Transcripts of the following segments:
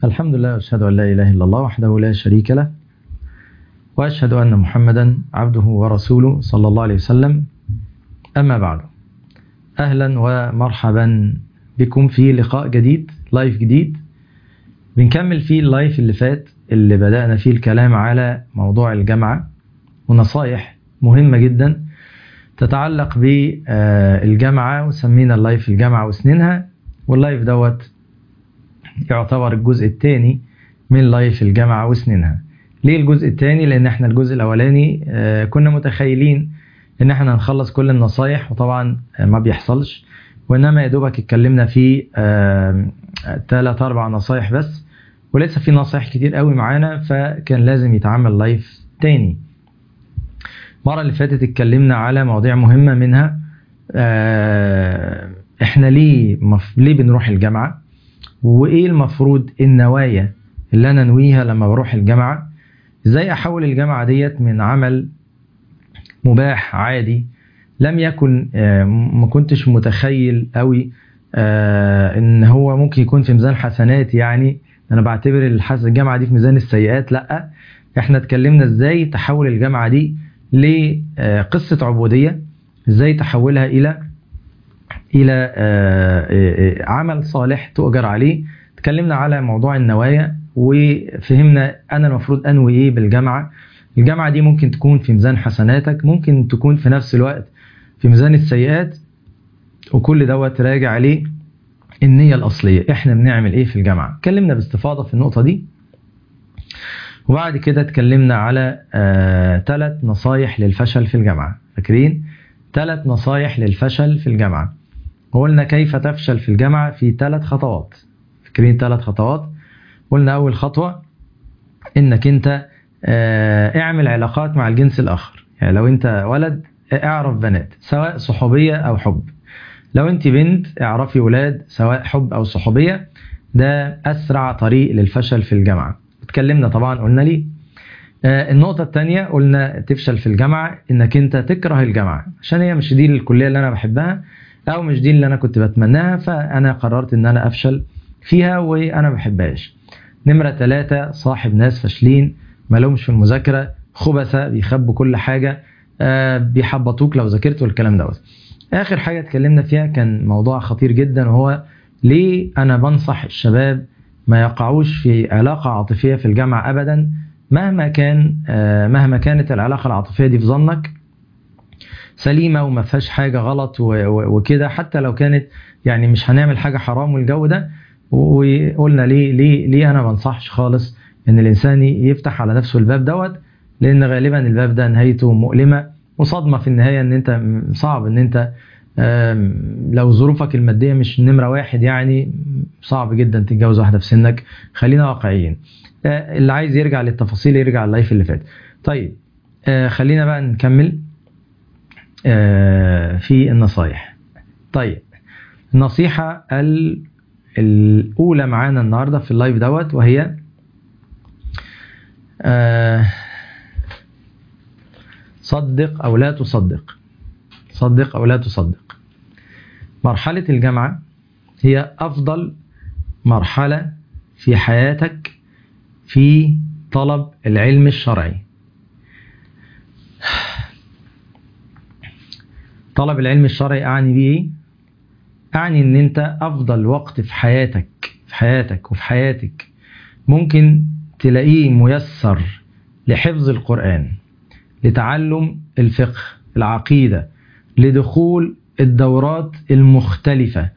الحمد لله وأشهد أن لا إله إلا الله وحده لا شريك له وأشهد أن محمدا عبده ورسوله صلى الله عليه وسلم أما بعد أهلا ومرحبا بكم في لقاء جديد لايف جديد بنكمل فيه اللايف اللي فات اللي بدأنا فيه الكلام على موضوع الجامعة ونصائح مهمة جدا تتعلق بالجامعة وسمينا اللايف الجامعة وسنينها واللايف دوت يعتبر الجزء الثاني من لايف الجامعة وسنينها ليه الجزء الثاني لان احنا الجزء الاولاني كنا متخيلين ان احنا هنخلص كل النصايح وطبعا ما بيحصلش وانما يا دوبك اتكلمنا في ثلاث اربع نصايح بس ولسه في نصايح كتير قوي معانا فكان لازم يتعمل لايف تاني المره اللي فاتت اتكلمنا على مواضيع مهمه منها احنا ليه مف... ليه بنروح الجامعه وايه المفروض النوايا اللي انا انويها لما بروح الجامعه ازاي احول الجامعه ديت من عمل مباح عادي لم يكن ما كنتش متخيل قوي ان هو ممكن يكون في ميزان حسنات يعني انا بعتبر الجامعه دي في ميزان السيئات لا احنا اتكلمنا ازاي تحول الجامعه دي لقصه عبوديه ازاي تحولها الى الى عمل صالح تؤجر عليه اتكلمنا على موضوع النوايا وفهمنا انا المفروض انوي ايه بالجامعه الجامعه دي ممكن تكون في ميزان حسناتك ممكن تكون في نفس الوقت في ميزان السيئات وكل دوت راجع عليه النية الأصلية احنا بنعمل ايه في الجامعة اتكلمنا باستفاضة في النقطة دي وبعد كده اتكلمنا على ثلاث آه نصايح للفشل في الجامعة فاكرين ثلاث نصايح للفشل في الجامعة وقلنا كيف تفشل في الجامعة في ثلاث خطوات فاكرين ثلاث خطوات قلنا أول خطوة إنك أنت آه اعمل علاقات مع الجنس الآخر يعني لو أنت ولد اعرف بنات سواء صحوبية أو حب لو أنت بنت اعرفي ولاد سواء حب أو صحوبية ده أسرع طريق للفشل في الجامعة اتكلمنا طبعا قلنا ليه آه النقطة الثانية قلنا تفشل في الجامعة انك انت تكره الجامعة عشان هي مش دي الكلية اللي انا بحبها او مش دي اللي انا كنت بتمناها فانا قررت ان انا افشل فيها وانا ما بحبهاش نمرة ثلاثة صاحب ناس فاشلين مالهمش في المذاكرة خبثة بيخبوا كل حاجة آه بيحبطوك لو ذاكرت والكلام دوت اخر حاجة اتكلمنا فيها كان موضوع خطير جدا وهو ليه انا بنصح الشباب ما يقعوش في علاقة عاطفية في الجامعة ابدا مهما كان آه مهما كانت العلاقة العاطفية دي في ظنك سليمة وما فيهاش حاجة غلط وكده حتى لو كانت يعني مش هنعمل حاجة حرام والجو ده وقلنا ليه ليه ليه انا ما انصحش خالص ان الانسان يفتح على نفسه الباب دوت لان غالبا الباب ده نهايته مؤلمه وصدمه في النهايه ان انت صعب ان انت لو ظروفك الماديه مش نمره واحد يعني صعب جدا تتجوز واحده في سنك خلينا واقعيين اللي عايز يرجع للتفاصيل يرجع اللايف اللي فات طيب خلينا بقى نكمل في النصايح طيب النصيحه الأولى معانا النهاردة في اللايف دوت وهي آه صدق أو لا تصدق صدق أو لا تصدق مرحلة الجامعة هي أفضل مرحلة في حياتك في طلب العلم الشرعي طلب العلم الشرعي أعني بيه إيه؟ أعني إن أنت أفضل وقت في حياتك في حياتك وفي حياتك ممكن تلاقيه ميسر لحفظ القرآن لتعلم الفقه العقيدة لدخول الدورات المختلفة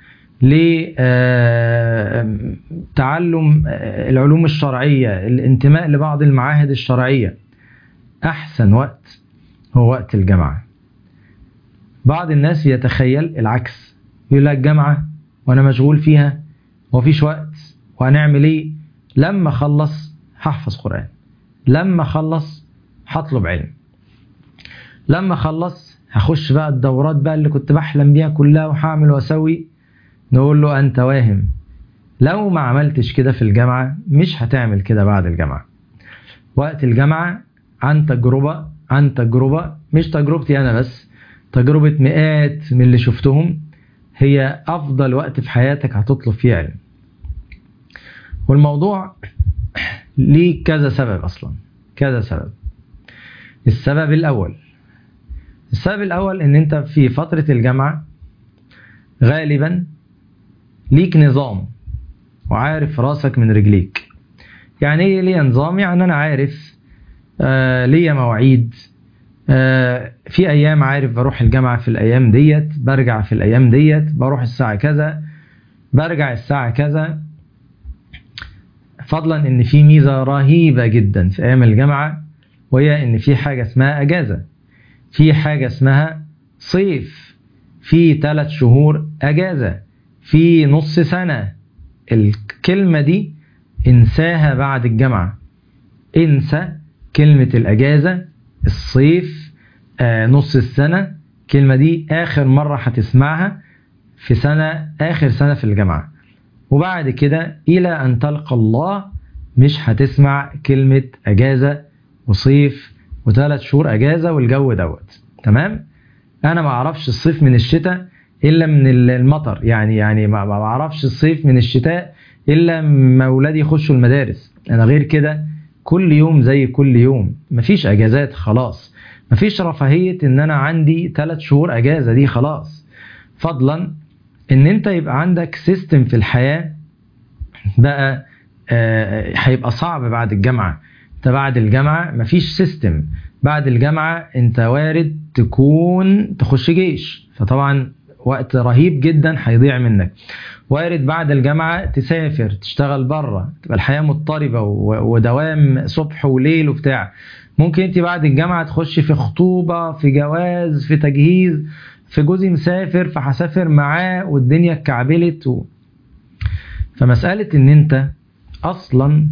لتعلم العلوم الشرعية الانتماء لبعض المعاهد الشرعية أحسن وقت هو وقت الجامعة بعض الناس يتخيل العكس يقول لك جامعة وأنا مشغول فيها ومفيش وقت وهنعمل إيه لما أخلص هحفظ قرآن لما أخلص هطلب علم لما أخلص هخش بقى الدورات بقى اللي كنت بحلم بيها كلها وهعمل وأسوي نقول له أنت واهم لو ما عملتش كده في الجامعة مش هتعمل كده بعد الجامعة وقت الجامعة عن تجربة عن تجربة مش تجربتي أنا بس تجربة مئات من اللي شفتهم هي أفضل وقت في حياتك هتطلب فيه علم والموضوع ليه كذا سبب اصلا كذا سبب السبب الاول السبب الاول ان انت في فتره الجامعه غالبا ليك نظام وعارف راسك من رجليك يعني ايه ليا نظام يعني انا عارف آه ليا مواعيد آه في ايام عارف بروح الجامعه في الايام ديت برجع في الايام ديت بروح الساعه كذا برجع الساعه كذا فضلا ان في ميزه رهيبه جدا في ايام الجامعه وهي ان في حاجه اسمها اجازه في حاجه اسمها صيف في ثلاث شهور اجازه في نص سنه الكلمه دي انساها بعد الجامعه انسى كلمه الاجازه الصيف آه نص السنه الكلمه دي اخر مره هتسمعها في سنه اخر سنه في الجامعه وبعد كده الى ان تلقى الله مش هتسمع كلمه اجازه وصيف وثلاث شهور اجازه والجو دوت تمام انا ما اعرفش الصيف من الشتاء الا من المطر يعني يعني ما ما اعرفش الصيف من الشتاء الا ما اولادي يخشوا المدارس انا غير كده كل يوم زي كل يوم مفيش اجازات خلاص مفيش رفاهيه ان انا عندي ثلاث شهور اجازه دي خلاص فضلا ان انت يبقى عندك سيستم في الحياه بقى آه، هيبقى صعب بعد الجامعه انت بعد الجامعه مفيش سيستم بعد الجامعه انت وارد تكون تخش جيش فطبعا وقت رهيب جدا هيضيع منك وارد بعد الجامعه تسافر تشتغل بره تبقى الحياه مضطربه و- ودوام صبح وليل وبتاع ممكن انت بعد الجامعه تخش في خطوبه في جواز في تجهيز في جوزي مسافر فهسافر معاه والدنيا اتكعبلت و... فمساله ان انت اصلا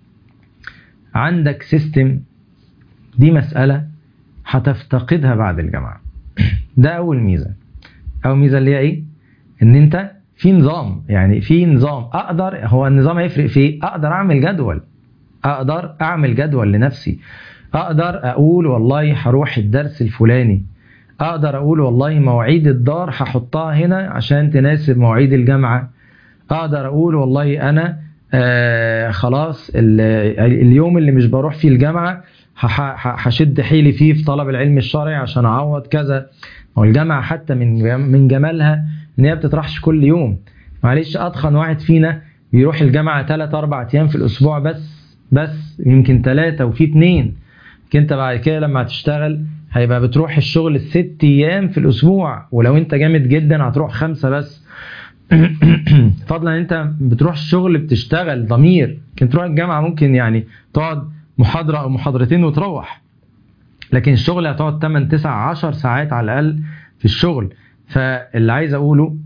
عندك سيستم دي مساله هتفتقدها بعد الجامعه ده اول ميزه اول ميزه اللي هي ايه ان انت في نظام يعني في نظام اقدر هو النظام هيفرق في ايه اقدر اعمل جدول اقدر اعمل جدول لنفسي اقدر اقول والله هروح الدرس الفلاني اقدر اقول والله مواعيد الدار هحطها هنا عشان تناسب مواعيد الجامعه اقدر اقول والله انا آه خلاص ال- اليوم اللي مش بروح فيه الجامعه هح- ه- هشد حيلي فيه في طلب العلم الشرعي عشان اعوض كذا والجامعه حتى من جم- من جمالها ان هي بتطرحش كل يوم معلش اتخن واحد فينا بيروح الجامعه 3 4 ايام في الاسبوع بس بس يمكن ثلاثه وفي اثنين انت بعد كده لما هتشتغل هيبقى بتروح الشغل الست ايام في الاسبوع ولو انت جامد جدا هتروح خمسه بس فضلا ان انت بتروح الشغل بتشتغل ضمير لكن تروح الجامعه ممكن يعني تقعد محاضره او محاضرتين وتروح لكن الشغل هتقعد 8 9 10 ساعات على الاقل في الشغل فاللي عايز اقوله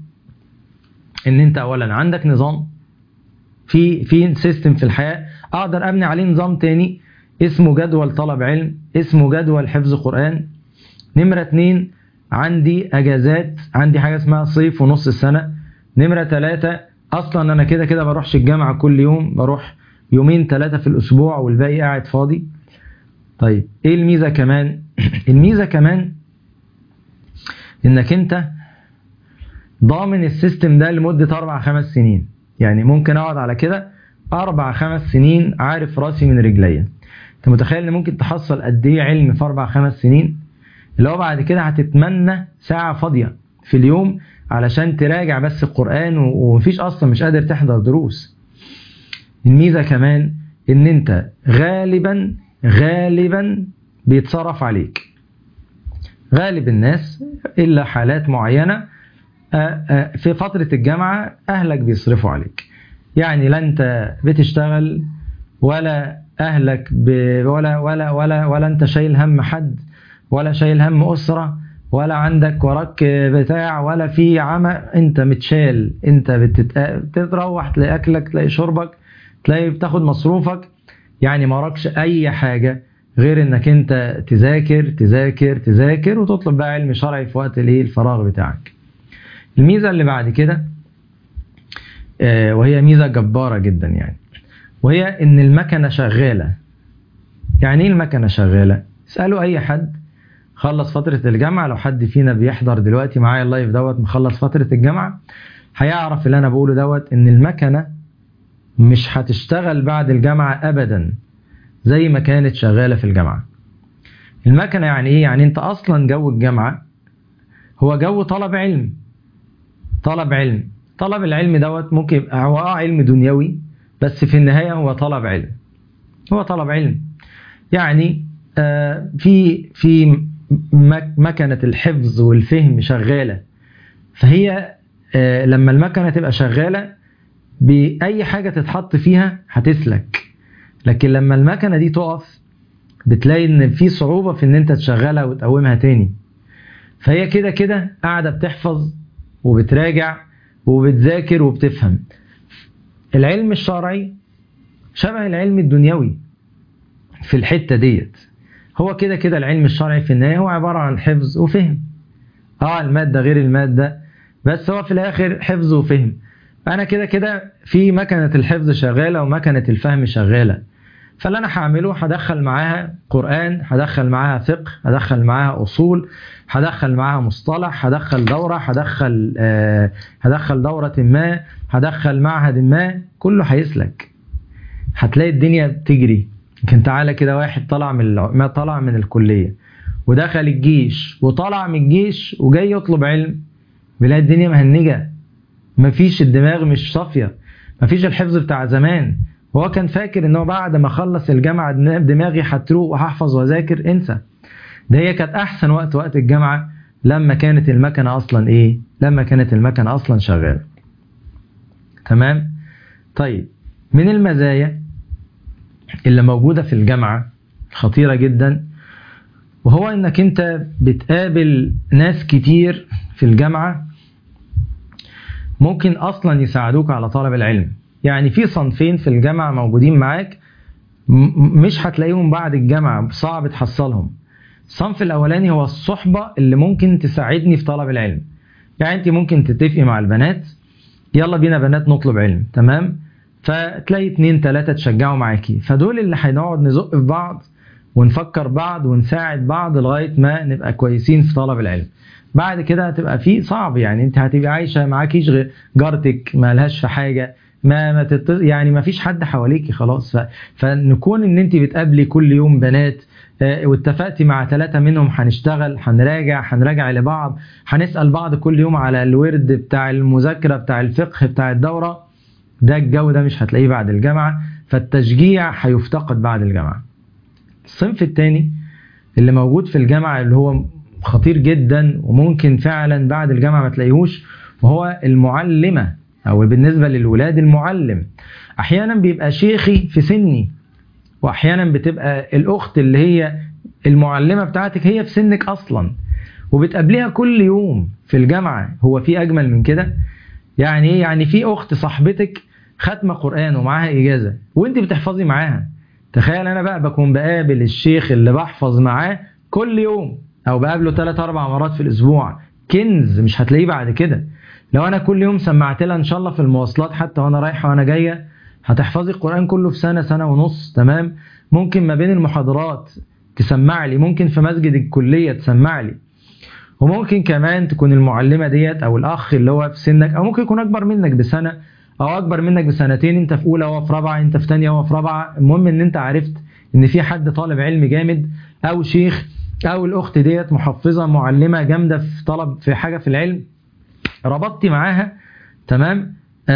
ان انت اولا عندك نظام في في سيستم في الحياه اقدر ابني عليه نظام تاني اسمه جدول طلب علم اسمه جدول حفظ قران نمره اتنين عندي اجازات عندي حاجه اسمها صيف ونص السنه نمره ثلاثة اصلا انا كده كده بروحش الجامعه كل يوم بروح يومين ثلاثه في الاسبوع والباقي قاعد فاضي طيب ايه الميزه كمان الميزه كمان انك انت ضامن السيستم ده لمده اربع خمس سنين يعني ممكن اقعد على كده اربع خمس سنين عارف راسي من رجليا انت متخيل ان ممكن تحصل قد ايه علم في اربع خمس سنين اللي هو بعد كده هتتمنى ساعه فاضيه في اليوم علشان تراجع بس القران و- ومفيش اصلا مش قادر تحضر دروس الميزه كمان ان انت غالبا غالبا بيتصرف عليك غالب الناس الا حالات معينه آه، آه، في فتره الجامعه اهلك بيصرفوا عليك يعني لا انت بتشتغل ولا اهلك ب... ولا ولا ولا ولا انت شايل هم حد ولا شايل هم اسره ولا عندك وراك بتاع ولا في عمى انت متشال انت بتت... بتروح تلاقي اكلك تلاقي شربك تلاقي بتاخد مصروفك يعني ما وراكش اي حاجه غير انك انت تذاكر تذاكر تذاكر وتطلب بقى علم شرعي في وقت الايه الفراغ بتاعك الميزه اللي بعد كده آه، وهي ميزه جباره جدا يعني وهي ان المكنه شغاله يعني ايه المكنه شغاله اسالوا اي حد خلص فتره الجامعه لو حد فينا بيحضر دلوقتي معايا اللايف دوت مخلص فتره الجامعه هيعرف اللي انا بقوله دوت ان المكنه مش هتشتغل بعد الجامعة أبدا زي ما كانت شغالة في الجامعة المكنة يعني إيه؟ يعني أنت أصلا جو الجامعة هو جو طلب علم طلب علم طلب العلم دوت ممكن يبقى هو اه علم دنيوي بس في النهاية هو طلب علم هو طلب علم يعني آه في في مكنة الحفظ والفهم شغالة فهي آه لما المكنة تبقى شغالة بأي حاجة تتحط فيها هتسلك لكن لما المكنة دي تقف بتلاقي ان في صعوبة في ان انت تشغلها وتقومها تاني فهي كده كده قاعدة بتحفظ وبتراجع وبتذاكر وبتفهم العلم الشرعي شبه العلم الدنيوي في الحتة ديت هو كده كده العلم الشرعي في النهاية هو عبارة عن حفظ وفهم اه المادة غير المادة بس هو في الآخر حفظ وفهم أنا كده كده في مكنة الحفظ شغالة ومكنة الفهم شغالة فاللي أنا هعمله هدخل معاها قرآن هدخل معاها فقه هدخل معاها أصول هدخل معاها مصطلح هدخل دورة هدخل آه هدخل دورة ما هدخل معهد ما كله هيسلك هتلاقي الدنيا بتجري يمكن تعالى كده واحد طلع من ما طلع من الكلية ودخل الجيش وطلع من الجيش وجاي يطلب علم بيلاقي الدنيا مهنجة مفيش الدماغ مش صافية مفيش الحفظ بتاع زمان هو كان فاكر ان هو بعد ما اخلص الجامعة دماغي هتروق وهحفظ واذاكر انسى ده هي كانت احسن وقت وقت الجامعة لما كانت المكنة اصلا ايه لما كانت المكنة اصلا شغالة تمام طيب من المزايا اللي موجودة في الجامعة خطيرة جدا وهو انك انت بتقابل ناس كتير في الجامعة ممكن اصلا يساعدوك على طلب العلم يعني في صنفين في الجامعة موجودين معاك مش هتلاقيهم بعد الجامعة صعب تحصلهم الصنف الاولاني هو الصحبة اللي ممكن تساعدني في طلب العلم يعني انت ممكن تتفقي مع البنات يلا بينا بنات نطلب علم تمام فتلاقي اتنين تلاتة تشجعوا معاكي فدول اللي هنقعد نزق في بعض ونفكر بعض ونساعد بعض لغاية ما نبقى كويسين في طلب العلم بعد كده هتبقى في صعب يعني انت هتبقى عايشة معاكيش غير جارتك ما لهاش في حاجة ما ما تت... يعني ما فيش حد حواليكي خلاص ف... فنكون ان انت بتقابلي كل يوم بنات اه واتفقتي مع ثلاثة منهم هنشتغل هنراجع هنراجع لبعض هنسأل بعض كل يوم على الورد بتاع المذاكرة بتاع الفقه بتاع الدورة ده الجو ده مش هتلاقيه بعد الجامعة فالتشجيع هيفتقد بعد الجامعة الصنف الثاني اللي موجود في الجامعة اللي هو خطير جدا وممكن فعلا بعد الجامعة ما تلاقيهوش وهو المعلمة أو بالنسبة للولاد المعلم أحيانا بيبقى شيخي في سني وأحيانا بتبقى الأخت اللي هي المعلمة بتاعتك هي في سنك أصلا وبتقابليها كل يوم في الجامعة هو في أجمل من كده يعني ايه يعني في أخت صاحبتك ختمة قرآن ومعاها إجازة وانت بتحفظي معاها تخيل أنا بقى بكون بقابل الشيخ اللي بحفظ معاه كل يوم أو بقابله 3 أربع مرات في الأسبوع كنز مش هتلاقيه بعد كده لو أنا كل يوم سمعت لها إن شاء الله في المواصلات حتى وأنا رايحة وأنا جاية هتحفظي القرآن كله في سنة سنة ونص تمام ممكن ما بين المحاضرات تسمع لي ممكن في مسجد الكلية تسمع لي وممكن كمان تكون المعلمة ديت أو الأخ اللي هو في سنك أو ممكن يكون أكبر منك بسنة أو أكبر منك بسنتين أنت في أولى وهو في رابعة أنت في تانية وهو في رابعة المهم إن أنت عرفت إن في حد طالب علم جامد أو شيخ أو الأخت ديت محفظة معلمة جامدة في طلب في حاجة في العلم ربطتي معاها تمام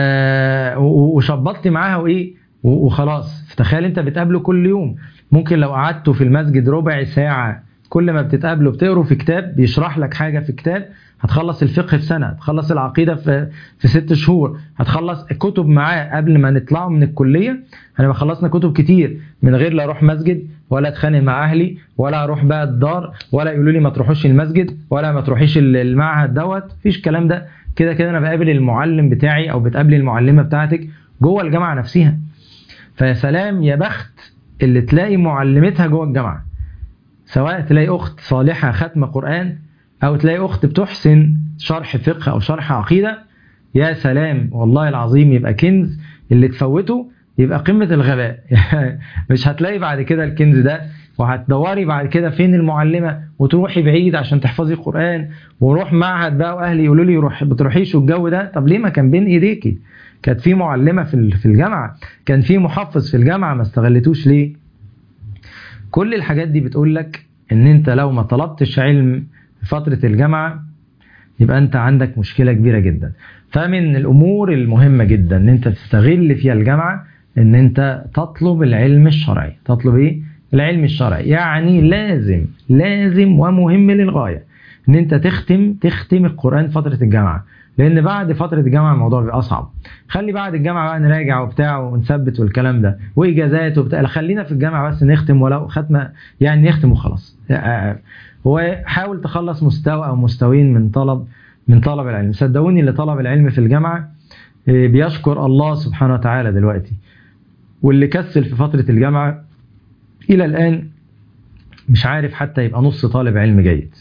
آه وشبطتي معاها وإيه وخلاص فتخيل أنت بتقابله كل يوم ممكن لو قعدتوا في المسجد ربع ساعة كل ما بتتقابلوا بتقروا في كتاب بيشرح لك حاجة في كتاب هتخلص الفقه في سنة هتخلص العقيدة في, في ست شهور هتخلص كتب معاه قبل ما نطلعوا من الكلية هنبقى خلصنا كتب كتير من غير لا اروح مسجد ولا اتخانق مع اهلي ولا اروح بقى الدار ولا يقولوا لي ما تروحوش المسجد ولا ما تروحيش المعهد دوت مفيش الكلام ده كده كده انا بقابل المعلم بتاعي او بتقابلي المعلمة بتاعتك جوه الجامعة نفسها فيا سلام يا بخت اللي تلاقي معلمتها جوه الجامعة سواء تلاقي أخت صالحة ختم قرآن أو تلاقي أخت بتحسن شرح فقه أو شرح عقيدة يا سلام والله العظيم يبقى كنز اللي تفوته يبقى قمة الغباء مش هتلاقي بعد كده الكنز ده وهتدوري بعد كده فين المعلمة وتروحي بعيد عشان تحفظي القرآن وروح معهد بقى وأهلي يقولوا لي روح بتروحيش والجو ده طب ليه ما كان بين إيديكي كانت في معلمه في ال- في الجامعه كان في محفظ في الجامعه ما استغلتوش ليه كل الحاجات دي بتقول لك ان انت لو ما طلبتش علم في فتره الجامعه يبقى انت عندك مشكله كبيره جدا فمن الامور المهمه جدا ان انت تستغل فيها الجامعه ان انت تطلب العلم الشرعي تطلب ايه العلم الشرعي يعني لازم لازم ومهم للغايه ان انت تختم تختم القران فتره الجامعه لان بعد فتره الجامعه الموضوع بيبقى اصعب خلي بعد الجامعه بقى نراجع وبتاع ونثبت والكلام ده واجازات وبتاع خلينا في الجامعه بس نختم ولو ختمه يعني نختم وخلاص وحاول تخلص مستوى او مستويين من طلب من طلب العلم صدقوني اللي طلب العلم في الجامعه إيه، بيشكر الله سبحانه وتعالى دلوقتي واللي كسل في فتره الجامعه الى الان مش عارف حتى يبقى نص طالب علم جيد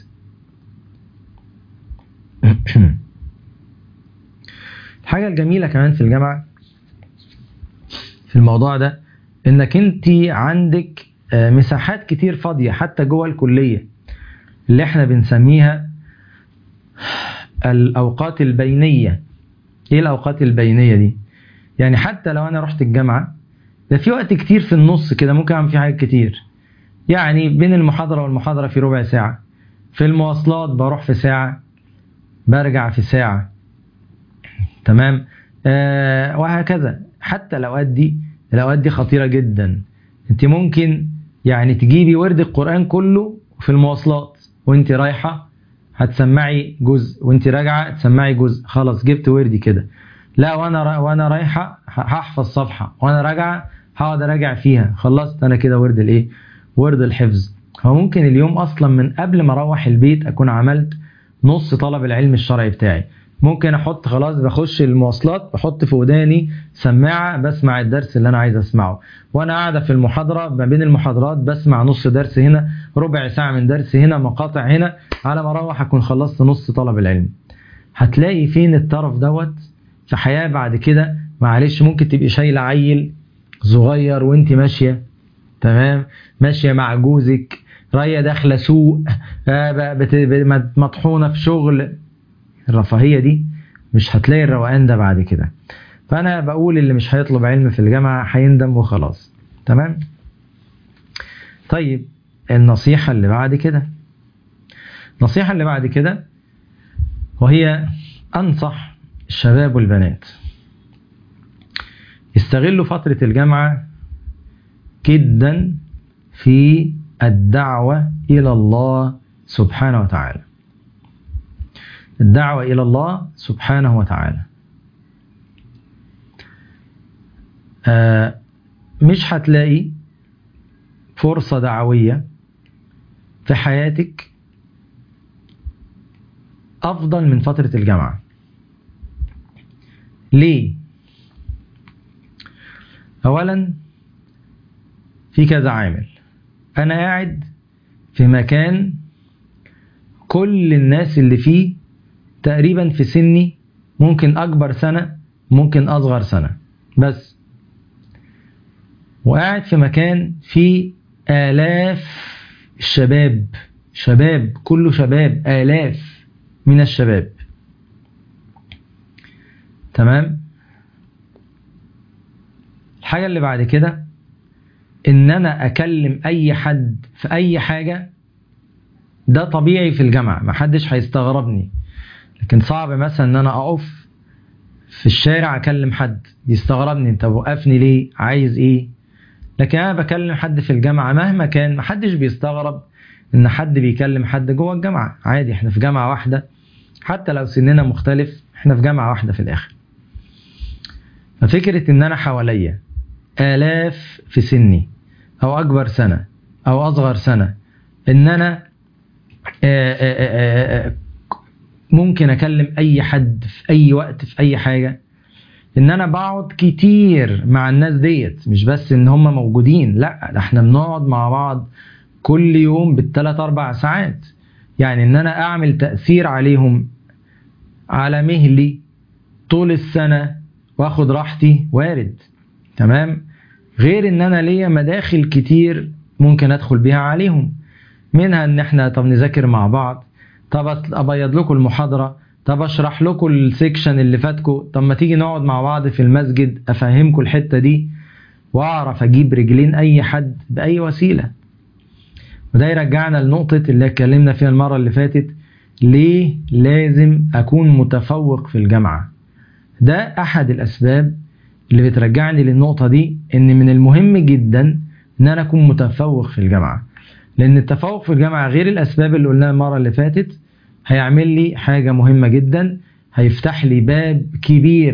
الحاجة الجميلة كمان في الجامعة في الموضوع ده انك انت عندك آه، مساحات كتير فاضية حتى جوه الكلية اللي احنا بنسميها الأوقات البينية ايه الأوقات البينية دي يعني حتى لو انا رحت الجامعة ده في وقت كتير في النص كده ممكن اعمل فيه حاجات كتير يعني بين المحاضرة والمحاضرة في ربع ساعة في المواصلات بروح في ساعة برجع في ساعة تمام آه وهكذا حتى الأوقات دي الأوقات دي خطيرة جدا انت ممكن يعني تجيبي ورد القرآن كله في المواصلات وانت رايحة هتسمعي جزء وانت راجعة تسمعي جزء خلاص جبت وردي كده لا وانا را وانا رايحة ه- هحفظ صفحة وانا راجعة هقعد اراجع فيها خلصت انا كده ورد الايه ورد الحفظ فممكن اليوم اصلا من قبل ما اروح البيت اكون عملت نص طلب العلم الشرعي بتاعي ممكن احط خلاص بخش المواصلات بحط في وداني سماعه بسمع الدرس اللي انا عايز اسمعه وانا قاعده في المحاضره ما بين المحاضرات بسمع نص درس هنا ربع ساعه من درس هنا مقاطع هنا على ما اروح اكون خلصت نص طلب العلم هتلاقي فين الطرف دوت في حياه بعد كده معلش ممكن تبقي شايله عيل صغير وانت ماشيه تمام ماشيه مع جوزك رايه داخله سوق آه، ب- بت- ب- مطحونه في شغل الرفاهيه دي مش هتلاقي الروقان ده بعد كده فانا بقول اللي مش هيطلب علم في الجامعه هيندم وخلاص تمام طيب النصيحه اللي بعد كده النصيحه اللي بعد كده وهي انصح الشباب والبنات يستغلوا فتره الجامعه جدا في الدعوه الى الله سبحانه وتعالى الدعوة إلى الله سبحانه وتعالى آه مش هتلاقي فرصة دعوية في حياتك أفضل من فترة الجامعة ليه؟ أولا في كذا عامل أنا قاعد في مكان كل الناس اللي فيه تقريبا في سني ممكن أكبر سنة ممكن أصغر سنة بس وقاعد في مكان فيه آلاف الشباب شباب كله شباب آلاف من الشباب تمام الحاجة اللي بعد كده إن أنا أكلم أي حد في أي حاجة ده طبيعي في الجامعة محدش هيستغربني لكن صعب مثلا ان انا اقف في الشارع اكلم حد بيستغربني انت وقفني ليه عايز ايه لكن انا بكلم حد في الجامعه مهما كان محدش بيستغرب ان حد بيكلم حد جوه الجامعه عادي احنا في جامعه واحده حتى لو سننا مختلف احنا في جامعه واحده في الاخر ففكره ان انا حواليا الاف في سني او اكبر سنه او اصغر سنه ان انا آآ آآ آآ ممكن اكلم اي حد في اي وقت في اي حاجه ان انا بقعد كتير مع الناس ديت مش بس ان هم موجودين لا ده احنا بنقعد مع بعض كل يوم بالثلاث اربع ساعات يعني ان انا اعمل تاثير عليهم على مهلي طول السنه واخد راحتي وارد تمام غير ان انا ليا مداخل كتير ممكن ادخل بيها عليهم منها ان احنا طب نذاكر مع بعض طب ابيض لكم المحاضره طب اشرح لكم السيكشن اللي فاتكم طب ما تيجي نقعد مع بعض في المسجد افهمكم الحته دي واعرف اجيب رجلين اي حد باي وسيله وده يرجعنا لنقطه اللي اتكلمنا فيها المره اللي فاتت ليه لازم اكون متفوق في الجامعه ده احد الاسباب اللي بترجعني للنقطه دي ان من المهم جدا ان انا اكون متفوق في الجامعه لان التفوق في الجامعه غير الاسباب اللي قلناها المره اللي فاتت هيعمل لي حاجه مهمه جدا هيفتح لي باب كبير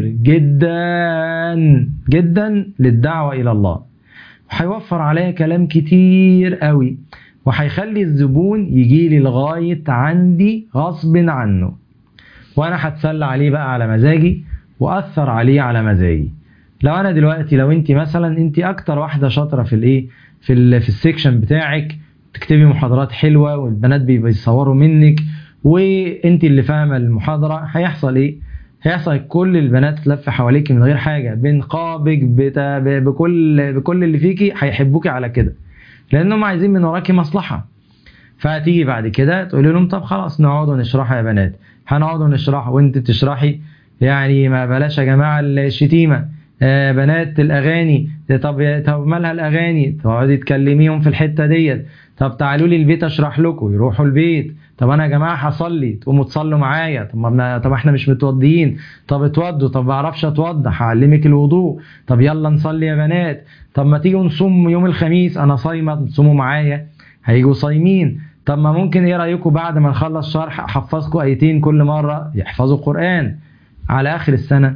جدا جدا للدعوه الى الله وهيوفر عليا كلام كتير قوي وهيخلي الزبون يجي لي لغايه عندي غصب عنه وانا هتسلى عليه بقى على مزاجي واثر عليه على مزاجي لو انا دلوقتي لو انت مثلا انت اكتر واحده شاطره في الايه في ال في السكشن بتاعك تكتبي محاضرات حلوه والبنات بيصوروا منك وانت اللي فاهمه المحاضره هيحصل ايه هيحصل كل البنات تلف حواليك من غير حاجه بنقابك بتا... بكل بكل اللي فيكي هيحبوكي على كده لانهم عايزين من وراكي مصلحه فهتيجي بعد كده تقولي لهم طب خلاص نقعد ونشرح يا بنات هنقعد ونشرح وانت بتشرحي يعني ما بلاش يا جماعه الشتيمه آه بنات الاغاني طب طب مالها الاغاني تقعدي تكلميهم في الحته ديت طب تعالوا لي البيت اشرح لكم يروحوا البيت طب انا يا جماعه هصلي تقوموا تصلوا معايا طب ما طب احنا مش متوضيين طب اتوضوا طب ما اعرفش اتوضى هعلمك الوضوء طب يلا نصلي يا بنات طب ما تيجوا نصوم يوم الخميس انا صايمه تصوموا معايا هيجوا صايمين طب ما ممكن ايه رايكم بعد ما نخلص شرح احفظكم ايتين كل مره يحفظوا قران على اخر السنه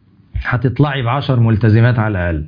هتطلعي بعشر ملتزمات على الاقل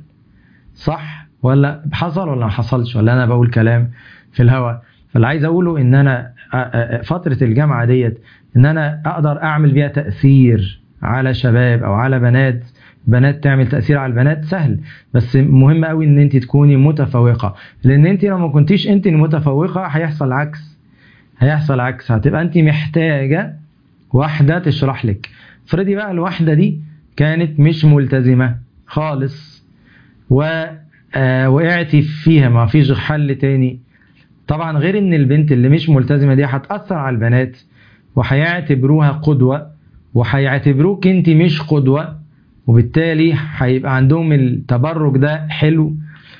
صح ولا حصل ولا ما حصلش ولا انا بقول كلام في الهوا فاللي عايز اقوله ان انا فتره الجامعه ديت ان انا اقدر اعمل بيها تاثير على شباب او على بنات بنات تعمل تاثير على البنات سهل بس مهم قوي ان انت تكوني متفوقه لان انت لو ما كنتيش انت المتفوقه هيحصل عكس هيحصل عكس هتبقى انت محتاجه واحده تشرح لك افرضي بقى الواحده دي كانت مش ملتزمه خالص و وقعتي فيها ما فيش حل تاني طبعا غير ان البنت اللي مش ملتزمه دي هتاثر على البنات وهيعتبروها قدوه وهيعتبروك انت مش قدوه وبالتالي هيبقى عندهم التبرج ده حلو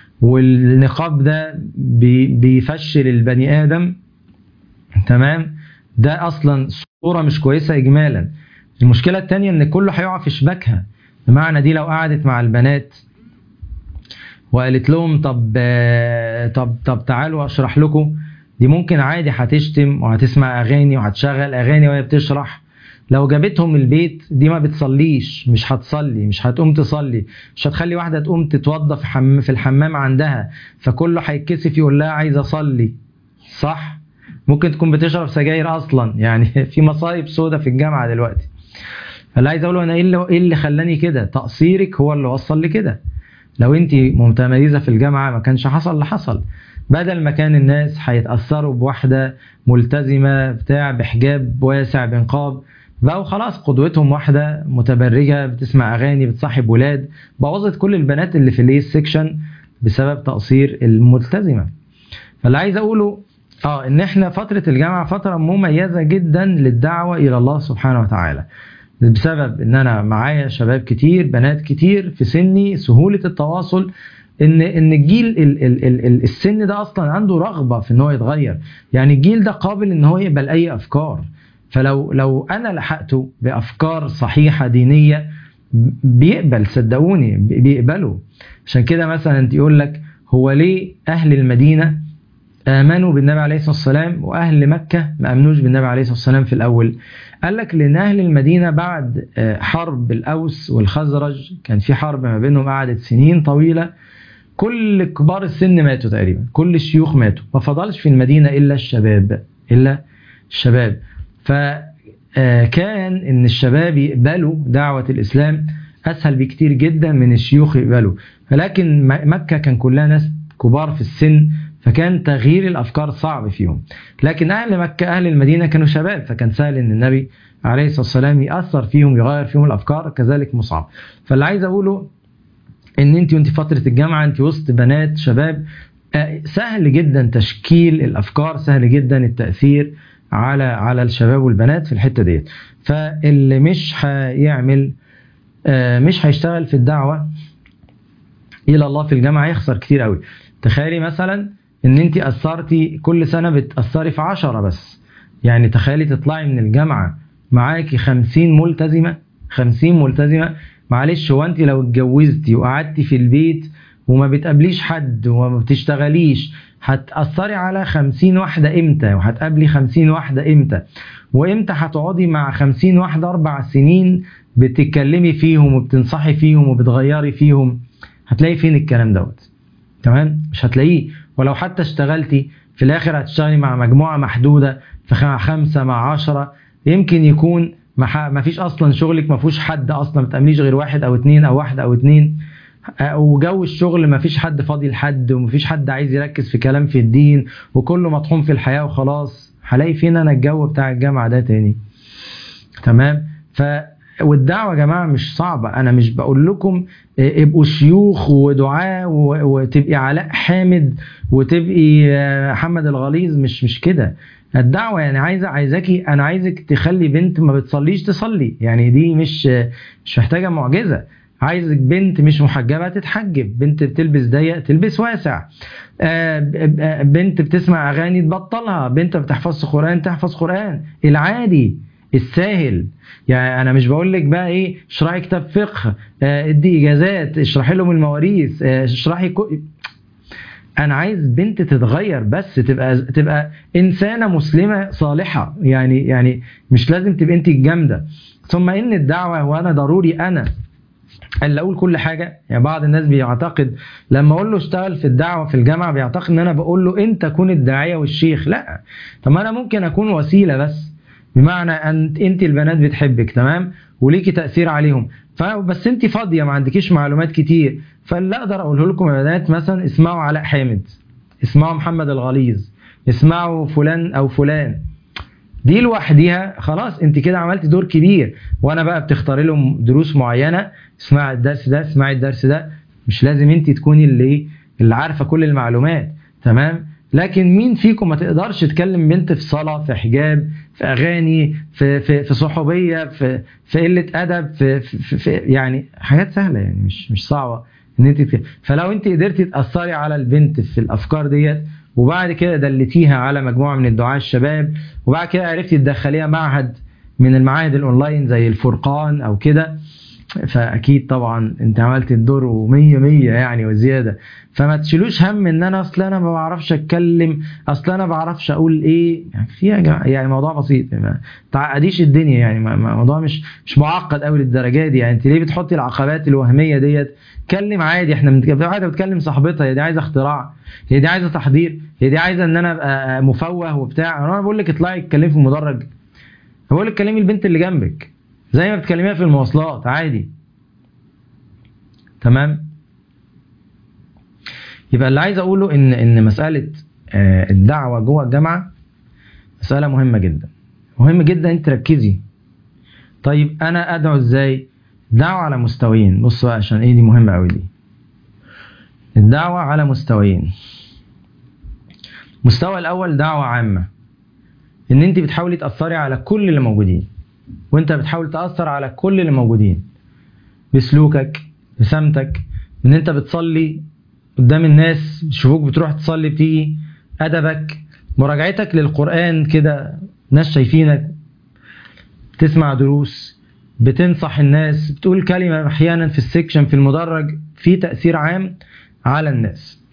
والنقاب ده بيفشل البني ادم تمام ده اصلا صوره مش كويسه اجمالا المشكله الثانيه ان كله هيقع في شباكها بمعنى دي لو قعدت مع البنات وقالت لهم طب طب طب تعالوا اشرح لكم دي ممكن عادي هتشتم وهتسمع اغاني وهتشغل اغاني وهي بتشرح لو جابتهم البيت دي ما بتصليش مش هتصلي مش هتقوم تصلي مش هتخلي واحده تقوم تتوضى في, حم في الحمام عندها فكله هيتكسف يقول لها عايز اصلي صح ممكن تكون بتشرب سجاير اصلا يعني في مصايب سودة في الجامعه دلوقتي فاللي عايز اقوله انا ايه اللي, إيه اللي خلاني كده تقصيرك هو اللي وصل لي كده لو انت متميزه في الجامعه ما كانش حصل اللي حصل بدل ما كان الناس هيتاثروا بواحده ملتزمه بتاع بحجاب واسع بنقاب بقوا خلاص قدوتهم واحده متبرجه بتسمع اغاني بتصاحب ولاد بوظت كل البنات اللي في الايه سيكشن بسبب تقصير الملتزمه فاللي عايز اقوله اه ان احنا فتره الجامعه فتره مميزه جدا للدعوه الى الله سبحانه وتعالى بسبب ان انا معايا شباب كتير بنات كتير في سني سهوله التواصل ان ان الجيل ال ال ال ال السن ده اصلا عنده رغبه في ان هو يتغير يعني الجيل ده قابل ان هو يقبل اي افكار فلو لو انا لحقته بافكار صحيحه دينيه بيقبل صدقوني بيقبلوا عشان كده مثلا يقول لك هو ليه اهل المدينه امنوا بالنبي عليه الصلاه والسلام واهل مكه ما امنوش بالنبي عليه الصلاه والسلام في الاول قال لك لان اهل المدينه بعد حرب الاوس والخزرج كان في حرب ما بينهم قعدت سنين طويله كل كبار السن ماتوا تقريبا كل الشيوخ ماتوا ما فضلش في المدينه الا الشباب الا الشباب فكان ان الشباب يقبلوا دعوه الاسلام اسهل بكتير جدا من الشيوخ يقبلوا ولكن مكه كان كلها ناس كبار في السن فكان تغيير الافكار صعب فيهم لكن اهل مكه اهل المدينه كانوا شباب فكان سهل ان النبي عليه الصلاه والسلام ياثر فيهم يغير فيهم الافكار كذلك مصعب فاللي عايز اقوله ان انت وانت فتره الجامعه انت وسط بنات شباب سهل جدا تشكيل الافكار سهل جدا التاثير على على الشباب والبنات في الحته ديت فاللي مش هيعمل آه، مش هيشتغل في الدعوه الى الله في الجامعه هيخسر كتير قوي تخيلي مثلا ان انت اثرتي كل سنه بتاثري في عشرة بس يعني تخيلي تطلعي من الجامعه معاكي 50 ملتزمه 50 ملتزمه معلش هو انت لو اتجوزتي وقعدتي في البيت وما بتقابليش حد وما بتشتغليش هتأثري على 50 واحدة امتى وهتقابلي 50 واحدة امتى وامتى هتقعدي مع 50 واحدة اربع سنين بتتكلمي فيهم وبتنصحي فيهم وبتغيري فيهم هتلاقي فين الكلام دوت تمام مش هتلاقيه ولو حتى اشتغلتي في الاخر هتشتغلي مع مجموعة محدودة في خ- خمسة مع عشرة يمكن يكون ما ما فيش اصلا شغلك ما فيهوش حد اصلا ما بتعمليش غير واحد او اتنين او واحده او اتنين آه، وجو الشغل ما فيش حد فاضي لحد وما فيش حد عايز يركز في كلام في الدين وكله مطحون في الحياه وخلاص هلاقي فين انا الجو بتاع الجامعه ده تاني تمام ف والدعوة يا جماعة مش صعبة أنا مش بقول لكم آه، ابقوا شيوخ ودعاة و- وتبقي علاء حامد وتبقي آه، محمد الغليظ مش مش كده الدعوة يعني عايزة عايزاكي أنا عايزك تخلي بنت ما بتصليش تصلي يعني دي مش مش محتاجة معجزة عايزك بنت مش محجبة تتحجب بنت بتلبس ضيق تلبس واسع آه، ب- ب- بنت بتسمع أغاني تبطلها بنت ما بتحفظش قرآن تحفظ قرآن العادي السهل يعني انا مش بقول لك بقى ايه اشرحي كتاب فقه آه، ادي اجازات اشرحي لهم المواريث آه، اشرحي كو... انا عايز بنت تتغير بس تبقى تبقى انسانه مسلمه صالحه يعني يعني مش لازم تبقى انت الجامده ثم ان الدعوه وانا ضروري انا اللي اقول كل حاجه يعني بعض الناس بيعتقد لما اقول له اشتغل في الدعوه في الجامعه بيعتقد ان انا بقول له انت كن الداعيه والشيخ لا طب ما انا ممكن اكون وسيله بس بمعنى ان انت البنات بتحبك تمام وليكي تاثير عليهم فبس انت فاضيه ما عندكيش معلومات كتير فاللي اقدر اقوله لكم يا بنات مثلا اسمعوا علاء حامد اسمعوا محمد الغليظ اسمعوا فلان او فلان دي لوحديها خلاص انت كده عملت دور كبير وانا بقى بتختاري لهم دروس معينه اسمعي الدرس ده اسمعي الدرس ده مش لازم انت تكوني اللي اللي عارفه كل المعلومات تمام لكن مين فيكم ما تقدرش تكلم بنت في صلاه في حجاب في اغاني في في في صحوبيه في في قله ادب في, في, في, في يعني حاجات سهله يعني مش مش صعبه ان انت تك- فلو انت قدرتي تاثري على البنت في الافكار ديت وبعد كده دلتيها على مجموعه من الدعاة الشباب وبعد كده عرفتي تدخليها معهد من المعاهد الاونلاين زي الفرقان او كده فاكيد طبعا انت عملت الدور ومية مية يعني وزياده فما تشيلوش هم ان انا اصل انا ما بعرفش اتكلم اصل انا ما بعرفش اقول ايه يعني في يا جماعه يعني موضوع بسيط ما تعقديش الدنيا يعني ما- ما- موضوع مش مش معقد قوي للدرجه دي يعني انت ليه بتحطي العقبات الوهميه ديت اتكلم عادي احنا بنتك- في واحده بتكلم صاحبتها هي دي عايزه اختراع هي دي عايزه تحضير هي دي عايزه ان انا ابقى مفوه وبتاع انا بقول لك اطلعي اتكلمي في المدرج بقول لك كلمي البنت اللي جنبك زي ما بتكلميها في المواصلات عادي تمام يبقى اللي عايز اقوله ان ان مساله آه، الدعوه جوه الجامعه مساله مهمه جدا مهم جدا انت تركزي طيب انا ادعو ازاي دعوه على مستويين بص بقى عشان ايه دي مهمه قوي دي الدعوه على مستويين المستوى الاول دعوه عامه ان انت بتحاولي تاثري على كل اللي موجودين وانت بتحاول تاثر على كل اللي موجودين بسلوكك بسمتك ان انت بتصلي قدام الناس يشوفوك بتروح تصلي بتيجي ادبك مراجعتك للقران كده ناس شايفينك بتسمع دروس بتنصح الناس بتقول كلمه احيانا في السكشن في المدرج في تاثير عام على الناس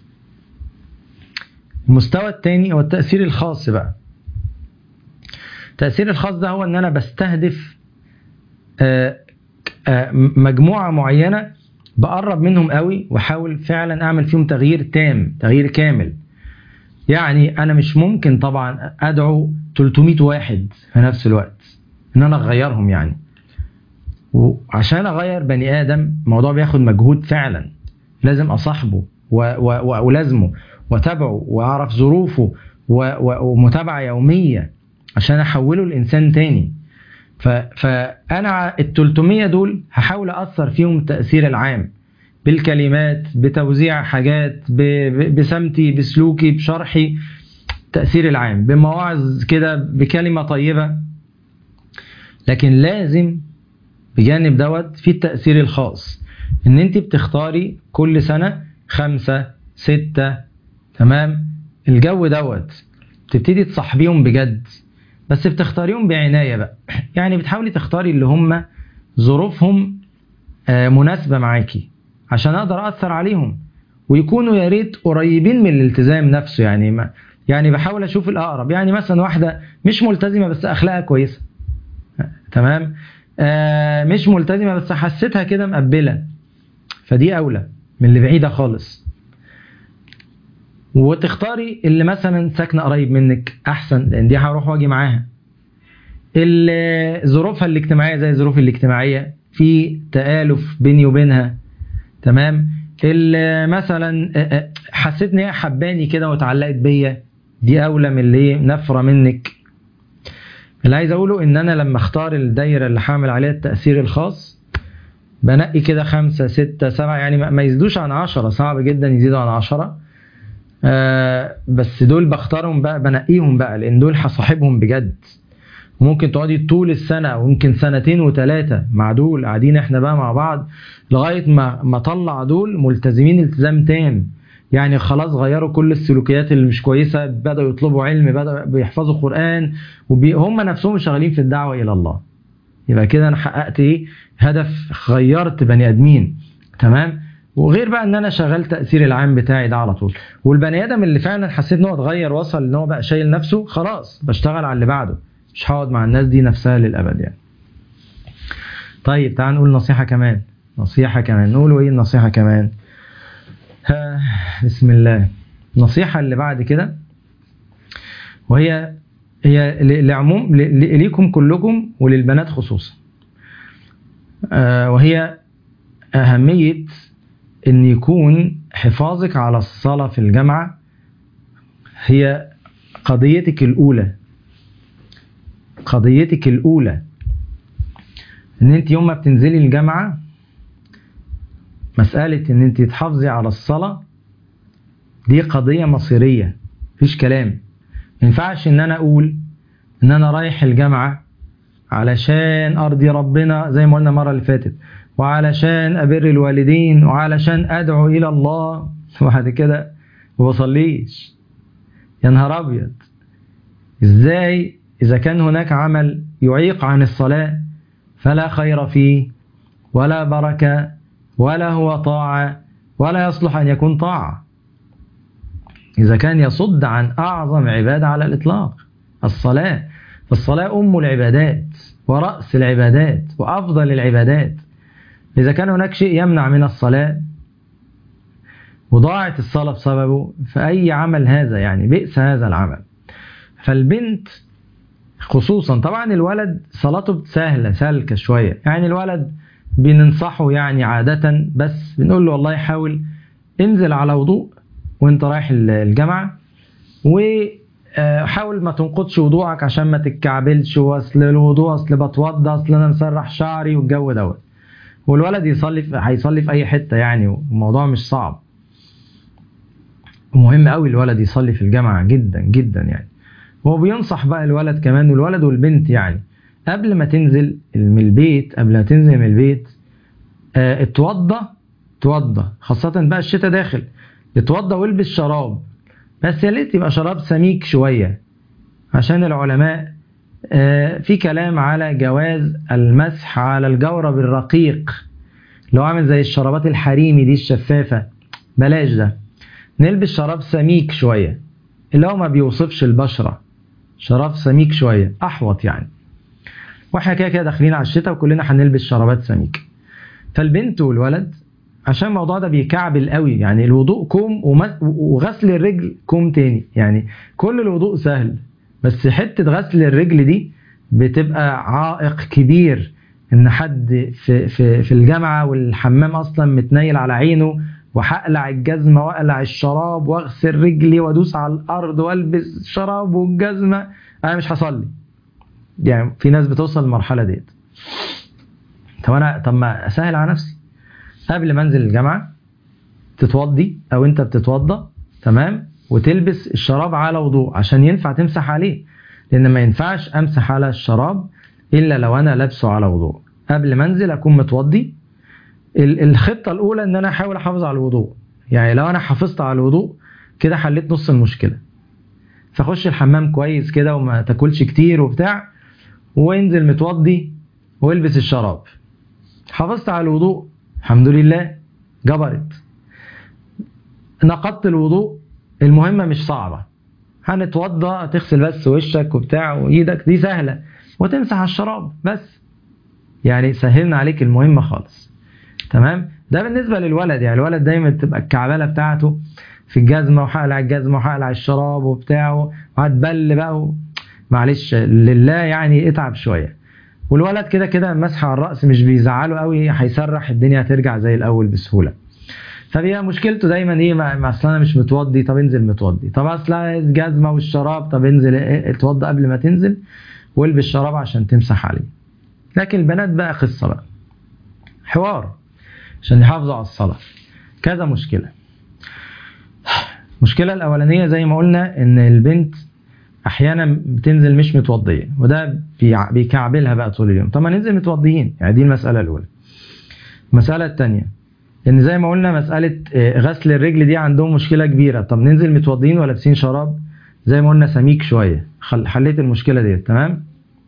المستوى الثاني هو التاثير الخاص بقى التاثير الخاص ده هو ان انا بستهدف آه، آه، مجموعه معينه بقرب منهم قوي واحاول فعلا اعمل فيهم تغيير تام تغيير كامل يعني انا مش ممكن طبعا ادعو 300 واحد في نفس الوقت ان انا اغيرهم يعني وعشان اغير بني ادم الموضوع بياخد مجهود فعلا لازم اصاحبه و- و- والازمه واتابعه واعرف ظروفه و- و- ومتابعه يوميه عشان احوله لانسان تاني ف... فانا ال 300 دول هحاول اثر فيهم التاثير العام بالكلمات بتوزيع حاجات ب... ب- بسمتي بسلوكي بشرحي التأثير العام بمواعظ كده بكلمة طيبة لكن لازم بجانب دوت في التأثير الخاص ان انت بتختاري كل سنة خمسة ستة تمام الجو دوت تبتدي تصاحبيهم بجد بس بتختاريهم بعناية بقى يعني بتحاولي تختاري اللي هم ظروفهم آه، مناسبة معاكي عشان اقدر اثر عليهم ويكونوا يا ريت قريبين من الالتزام نفسه يعني ما يعني بحاول اشوف الاقرب يعني مثلا واحده مش ملتزمه بس اخلاقها كويسه تمام آه مش ملتزمه بس حسيتها كده مقبله فدي اولى من اللي بعيده خالص وتختاري اللي مثلا ساكنه قريب منك احسن لان دي هروح واجي معاها اللي ظروفها الاجتماعيه زي ظروفي الاجتماعيه في تآلف بيني وبينها تمام اللي مثلا آه، آه، حسيت ان هي حباني كده واتعلقت بيا دي اولى من اللي هي نفره منك اللي عايز اقوله ان انا لما اختار الدايره اللي هعمل عليها التاثير الخاص بنقي كده خمسة ستة سبعة يعني ما ما يزيدوش عن عشرة صعب جدا يزيدوا عن عشرة آه بس دول بختارهم بقى بنقيهم بقى لان دول هصاحبهم بجد ممكن تقعدي طول السنة ويمكن سنتين وثلاثة مع دول قاعدين احنا بقى مع بعض لغاية ما ما طلع دول ملتزمين التزام تام يعني خلاص غيروا كل السلوكيات اللي مش كويسة بدأوا يطلبوا علم بدأوا بيحفظوا قرآن وهم نفسهم شغالين في الدعوة إلى الله يبقى كده أنا حققت إيه هدف غيرت بني آدمين تمام وغير بقى ان انا شغال تاثير العام بتاعي ده على طول والبني ادم اللي فعلا حسيت ان هو اتغير وصل ان هو بقى شايل نفسه خلاص بشتغل على اللي بعده مش هقعد مع الناس دي نفسها للابد يعني طيب تعال نقول نصيحه كمان نصيحه كمان نقول ايه النصيحه كمان ها، بسم الله النصيحه اللي بعد كده وهي هي ل- لعموم ل- ل- ليكم كلكم وللبنات خصوصا آه، وهي أهمية إن يكون حفاظك على الصلاة في الجامعة هي قضيتك الأولى قضيتك الأولى إن أنت يوم ما بتنزلي الجامعة مسألة إن أنت تحافظي على الصلاة دي قضية مصيرية مفيش كلام ما ينفعش إن أنا أقول إن أنا رايح الجامعة علشان أرضي ربنا زي ما قلنا المرة اللي فاتت وعلشان أبر الوالدين وعلشان أدعو إلى الله وبعد كده ما بصليش يا نهار أبيض إزاي إذا كان هناك عمل يعيق عن الصلاة فلا خير فيه ولا بركة ولا هو طاعة ولا يصلح أن يكون طاعة إذا كان يصد عن أعظم عبادة على الإطلاق الصلاة فالصلاة أم العبادات ورأس العبادات وأفضل العبادات إذا كان هناك شيء يمنع من الصلاة وضاعت الصلاة بسببه فأي عمل هذا يعني بئس هذا العمل فالبنت خصوصا طبعا الولد صلاته سهلة سالكة شوية يعني الولد بننصحه يعني عادة بس بنقول له والله حاول انزل على وضوء وانت رايح الجامعة وحاول ما تنقضش وضوءك عشان ما تتكعبلش واصل الوضوء اصل بتوضى اصل انا مسرح شعري والجو دوت والولد يصلي في هيصلي في اي حته يعني والموضوع مش صعب ومهم قوي الولد يصلي في الجامعه جدا جدا يعني هو بينصح بقى الولد كمان والولد والبنت يعني قبل ما تنزل من البيت قبل ما تنزل من البيت اه اتوضى اتوضى خاصة بقى الشتاء داخل اتوضى والبس شراب بس يا ريت يبقى شراب سميك شوية عشان العلماء اه في كلام على جواز المسح على الجورب الرقيق اللي هو عامل زي الشرابات الحريمي دي الشفافة بلاش ده نلبس شراب سميك شوية اللي هو ما بيوصفش البشرة شراب سميك شوية أحوط يعني واحنا كده كده داخلين على الشتاء وكلنا هنلبس شرابات سميك فالبنت والولد عشان الموضوع ده بيكعبل قوي يعني الوضوء كوم وغسل الرجل كوم تاني يعني كل الوضوء سهل بس حتة غسل الرجل دي بتبقى عائق كبير ان حد في, في, في الجامعة والحمام اصلا متنيل على عينه وهقلع الجزمة واقلع الشراب واغسل رجلي وادوس على الارض والبس شراب والجزمة انا مش هصلي يعني في ناس بتوصل للمرحلة ديت طب انا طب ما اسهل على نفسي قبل ما انزل الجامعة تتوضي او انت بتتوضى تمام وتلبس الشراب على وضوء عشان ينفع تمسح عليه لان ما ينفعش امسح على الشراب الا لو انا لابسه على وضوء قبل ما انزل اكون متوضي ال- الخطه الاولى ان انا احاول احافظ على الوضوء يعني لو انا حافظت على الوضوء كده حليت نص المشكله فخش الحمام كويس كده وما تاكلش كتير وبتاع وانزل متوضي والبس الشراب حافظت على الوضوء الحمد لله جبرت نقضت الوضوء المهمة مش صعبة هنتوضى تغسل بس وشك وبتاع وايدك دي سهلة وتمسح على الشراب بس يعني سهلنا عليك المهمة خالص تمام ده بالنسبة للولد يعني الولد دايما تبقى الكعبلة بتاعته في الجزمة وحقلع الجزمة وحقلع الشراب وبتاعه وهتبل بقى و... معلش لله يعني اتعب شوية والولد كده كده مسح على الرأس مش بيزعله قوي هيسرح الدنيا هترجع زي الأول بسهولة فبيبقى مشكلته دايما ايه ما ما اصل انا مش متوضي طب انزل متوضي طب اصل الجزمه والشراب طب انزل إيه، اتوضى قبل ما تنزل والبس شراب عشان تمسح عليه لكن البنات بقى قصه بقى حوار عشان يحافظوا على الصلاه كذا مشكله المشكله الاولانيه زي ما قلنا ان البنت احيانا بتنزل مش متوضيه وده بيع- بيكعبلها بقى طول اليوم طب ما ننزل متوضيين يعني دي المساله الاولى المساله الثانيه ان زي ما قلنا مساله آه، غسل الرجل دي عندهم مشكله كبيره طب ننزل متوضيين ولا لابسين شراب زي ما قلنا سميك شويه خل- حليت المشكله دي تمام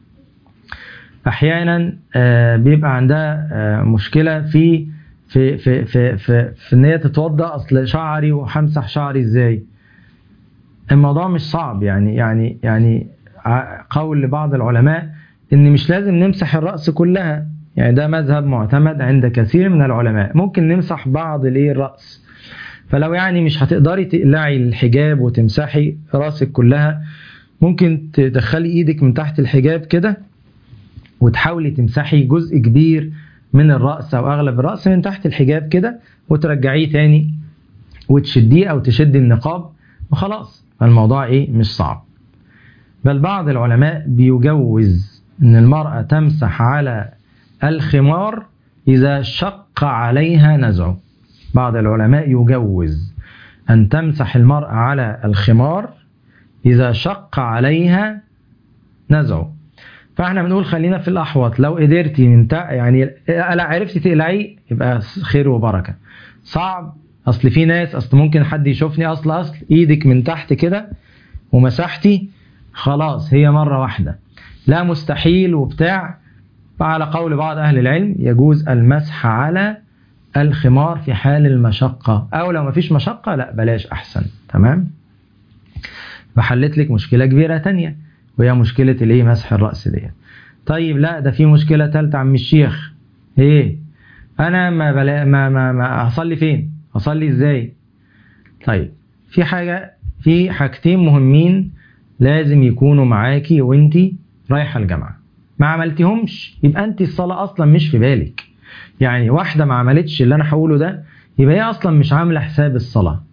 احيانا آه، بيبقى عندها آه، مشكله في في في في في, في ان هي تتوضا اصل شعري وهمسح شعري ازاي الموضوع مش صعب يعني يعني يعني ع- قول لبعض العلماء ان مش لازم نمسح الراس كلها يعني ده مذهب معتمد عند كثير من العلماء ممكن نمسح بعض الايه الراس فلو يعني مش هتقدري تقلعي الحجاب وتمسحي راسك كلها ممكن تدخلي ايدك من تحت الحجاب كده وتحاولي تمسحي جزء كبير من الرأس أو أغلب الرأس من تحت الحجاب كده وترجعيه تاني وتشديه أو تشدي النقاب وخلاص فالموضوع إيه مش صعب بل بعض العلماء بيجوز إن المرأة تمسح على الخمار إذا شق عليها نزعه بعض العلماء يجوز أن تمسح المرأة على الخمار إذا شق عليها نزعه فاحنا بنقول خلينا في الاحوط لو قدرتي من تا يعني لا عرفتي تقلعيه يبقى خير وبركه صعب اصل في ناس اصل ممكن حد يشوفني اصل اصل ايدك من تحت كده ومسحتي خلاص هي مره واحده لا مستحيل وبتاع فعلى قول بعض اهل العلم يجوز المسح على الخمار في حال المشقه او لو مفيش مشقه لا بلاش احسن تمام فحلت لك مشكله كبيره تانية وهي مشكلة الايه مسح الرأس دي طيب لا ده في مشكلة تالتة عم الشيخ ايه انا ما بلا ما ما, ما هصلي فين هصلي ازاي طيب في حاجة في حاجتين مهمين لازم يكونوا معاكي وانتي رايحة الجامعة ما عملتيهمش يبقى انت الصلاة اصلا مش في بالك يعني واحدة ما عملتش اللي انا هقوله ده يبقى هي اصلا مش عاملة حساب الصلاة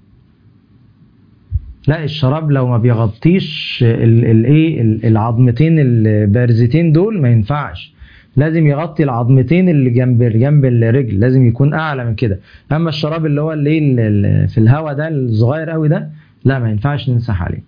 لا الشراب لو ما بيغطيش الايه العظمتين البارزتين دول ما ينفعش لازم يغطي العظمتين اللي جنب جنب الرجل لازم يكون اعلى من كده اما الشراب اللي هو اللي في الهواء ده الصغير قوي ده لا ما ينفعش نمسح عليه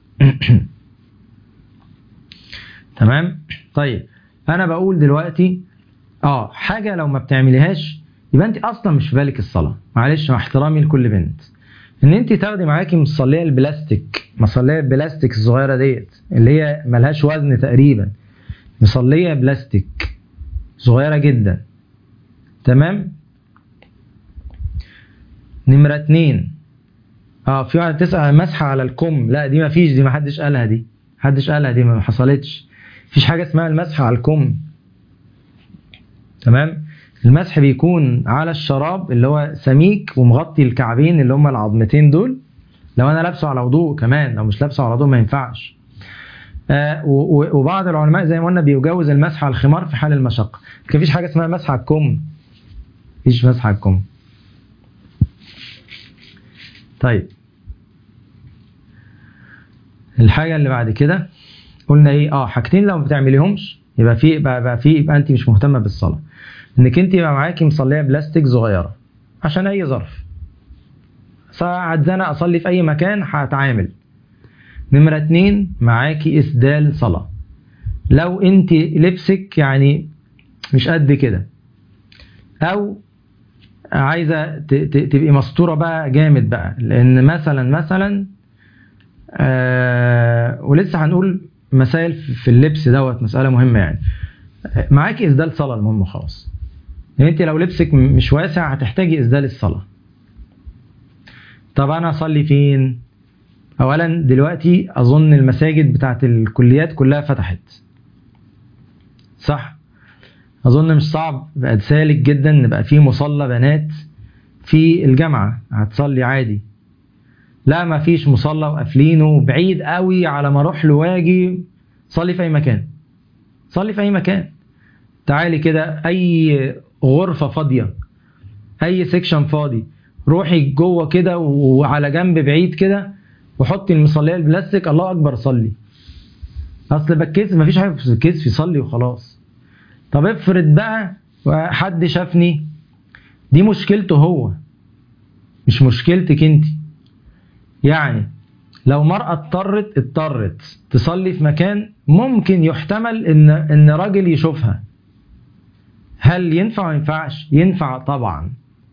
تمام طيب انا بقول دلوقتي اه حاجه لو ما بتعمليهاش يبقى انت اصلا مش في بالك الصلاه معلش مع احترامي لكل بنت ان انت تاخدي معاكي مصليه البلاستيك مصليه البلاستيك الصغيره ديت اللي هي ملهاش وزن تقريبا مصليه بلاستيك صغيره جدا تمام نمرة اتنين اه في واحد تسأل مسحة على الكم لا دي ما فيش دي ما حدش قالها دي حدش قالها دي ما حصلتش مفيش حاجة اسمها المسحة على الكم تمام المسح بيكون على الشراب اللي هو سميك ومغطي الكعبين اللي هم العظمتين دول لو انا لابسه على وضوء كمان لو مش لابسه على وضوء ما ينفعش آه وبعض العلماء زي ما قلنا بيجوز المسح على الخمار في حال المشقه لكن مفيش حاجه اسمها مسح على الكم مفيش مسح على الكم طيب الحاجه اللي بعد كده قلنا ايه اه حاجتين لو ما بتعمليهمش يبقى في يبقى, يبقى في يبقى انت مش مهتمه بالصلاه انك انت يبقى معاكي مصليه بلاستيك صغيره عشان اي ظرف هتزنق اصلي في اي مكان هتعامل نمرة اتنين معاكي اسدال صلاة لو انت لبسك يعني مش قد كده او عايزة ت- ت- تبقي مستورة بقى جامد بقى لان مثلا مثلا آه ولسه هنقول مسائل في اللبس دوت مسألة مهمة يعني معاكي اسدال صلاة المهم خلاص يعني انت لو لبسك م- مش واسع هتحتاجي اسدال الصلاة طب انا اصلي فين اولا دلوقتي اظن المساجد بتاعت الكليات كلها فتحت صح اظن مش صعب بقى سالك جدا ان بقى في مصلى بنات في الجامعة هتصلي عادي لا ما فيش مصلى وقافلينه بعيد قوي على ما اروح له واجي صلي في اي مكان صلي في اي مكان تعالي كده اي غرفة فاضية اي سيكشن فاضي روحي جوه كده وعلى جنب بعيد كده وحطي المصلية البلاستيك الله اكبر صلي اصل بتكسف مفيش حاجه في الكسف يصلي وخلاص طب افرض بقى حد شافني دي مشكلته هو مش مشكلتك انت يعني لو مرأة اضطرت اضطرت تصلي في مكان ممكن يحتمل ان ان راجل يشوفها هل ينفع ولا ينفعش ينفع طبعا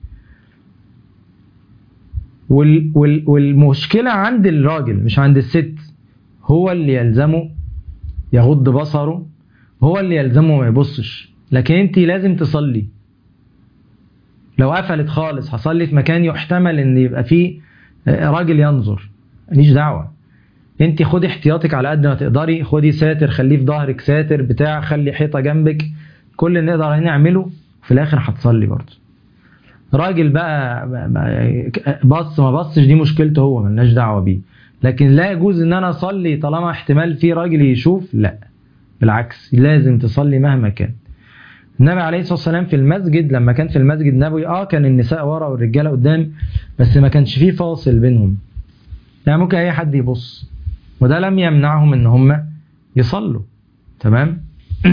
وال وال والمشكلة عند الراجل مش عند الست هو اللي يلزمه يغض بصره هو اللي يلزمه ما يبصش لكن انت لازم تصلي لو قفلت خالص هصلي في مكان يحتمل ان يبقى فيه راجل ينظر ماليش دعوه انت خدي احتياطك على قد ما تقدري خدي ساتر خليه في ظهرك ساتر بتاع خلي حيطه جنبك كل اللي نقدر نعمله في الاخر هتصلي برضه راجل بقى بص ما بصش دي مشكلته هو ملناش دعوه بيه لكن لا يجوز ان انا اصلي طالما احتمال في راجل يشوف لا بالعكس لازم تصلي مهما كان النبي عليه الصلاه والسلام في المسجد لما كان في المسجد النبوي اه كان النساء ورا والرجاله قدام بس ما كانش فيه فاصل بينهم يعني ممكن اي حد يبص وده لم يمنعهم ان هم يصلوا تمام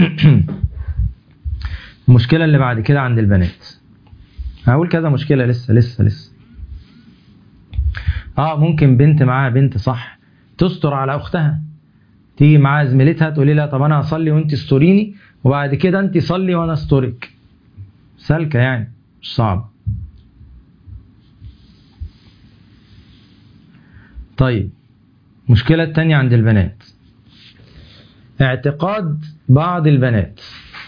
المشكله اللي بعد كده عند البنات هقول كذا مشكله لسه لسه لسه اه ممكن بنت معاها بنت صح تستر على اختها تيجي معاها زميلتها تقولي لها طب انا هصلي وانت استوريني وبعد كده انت صلي وانا استورك سالكه يعني مش صعب طيب المشكله التانية عند البنات اعتقاد بعض البنات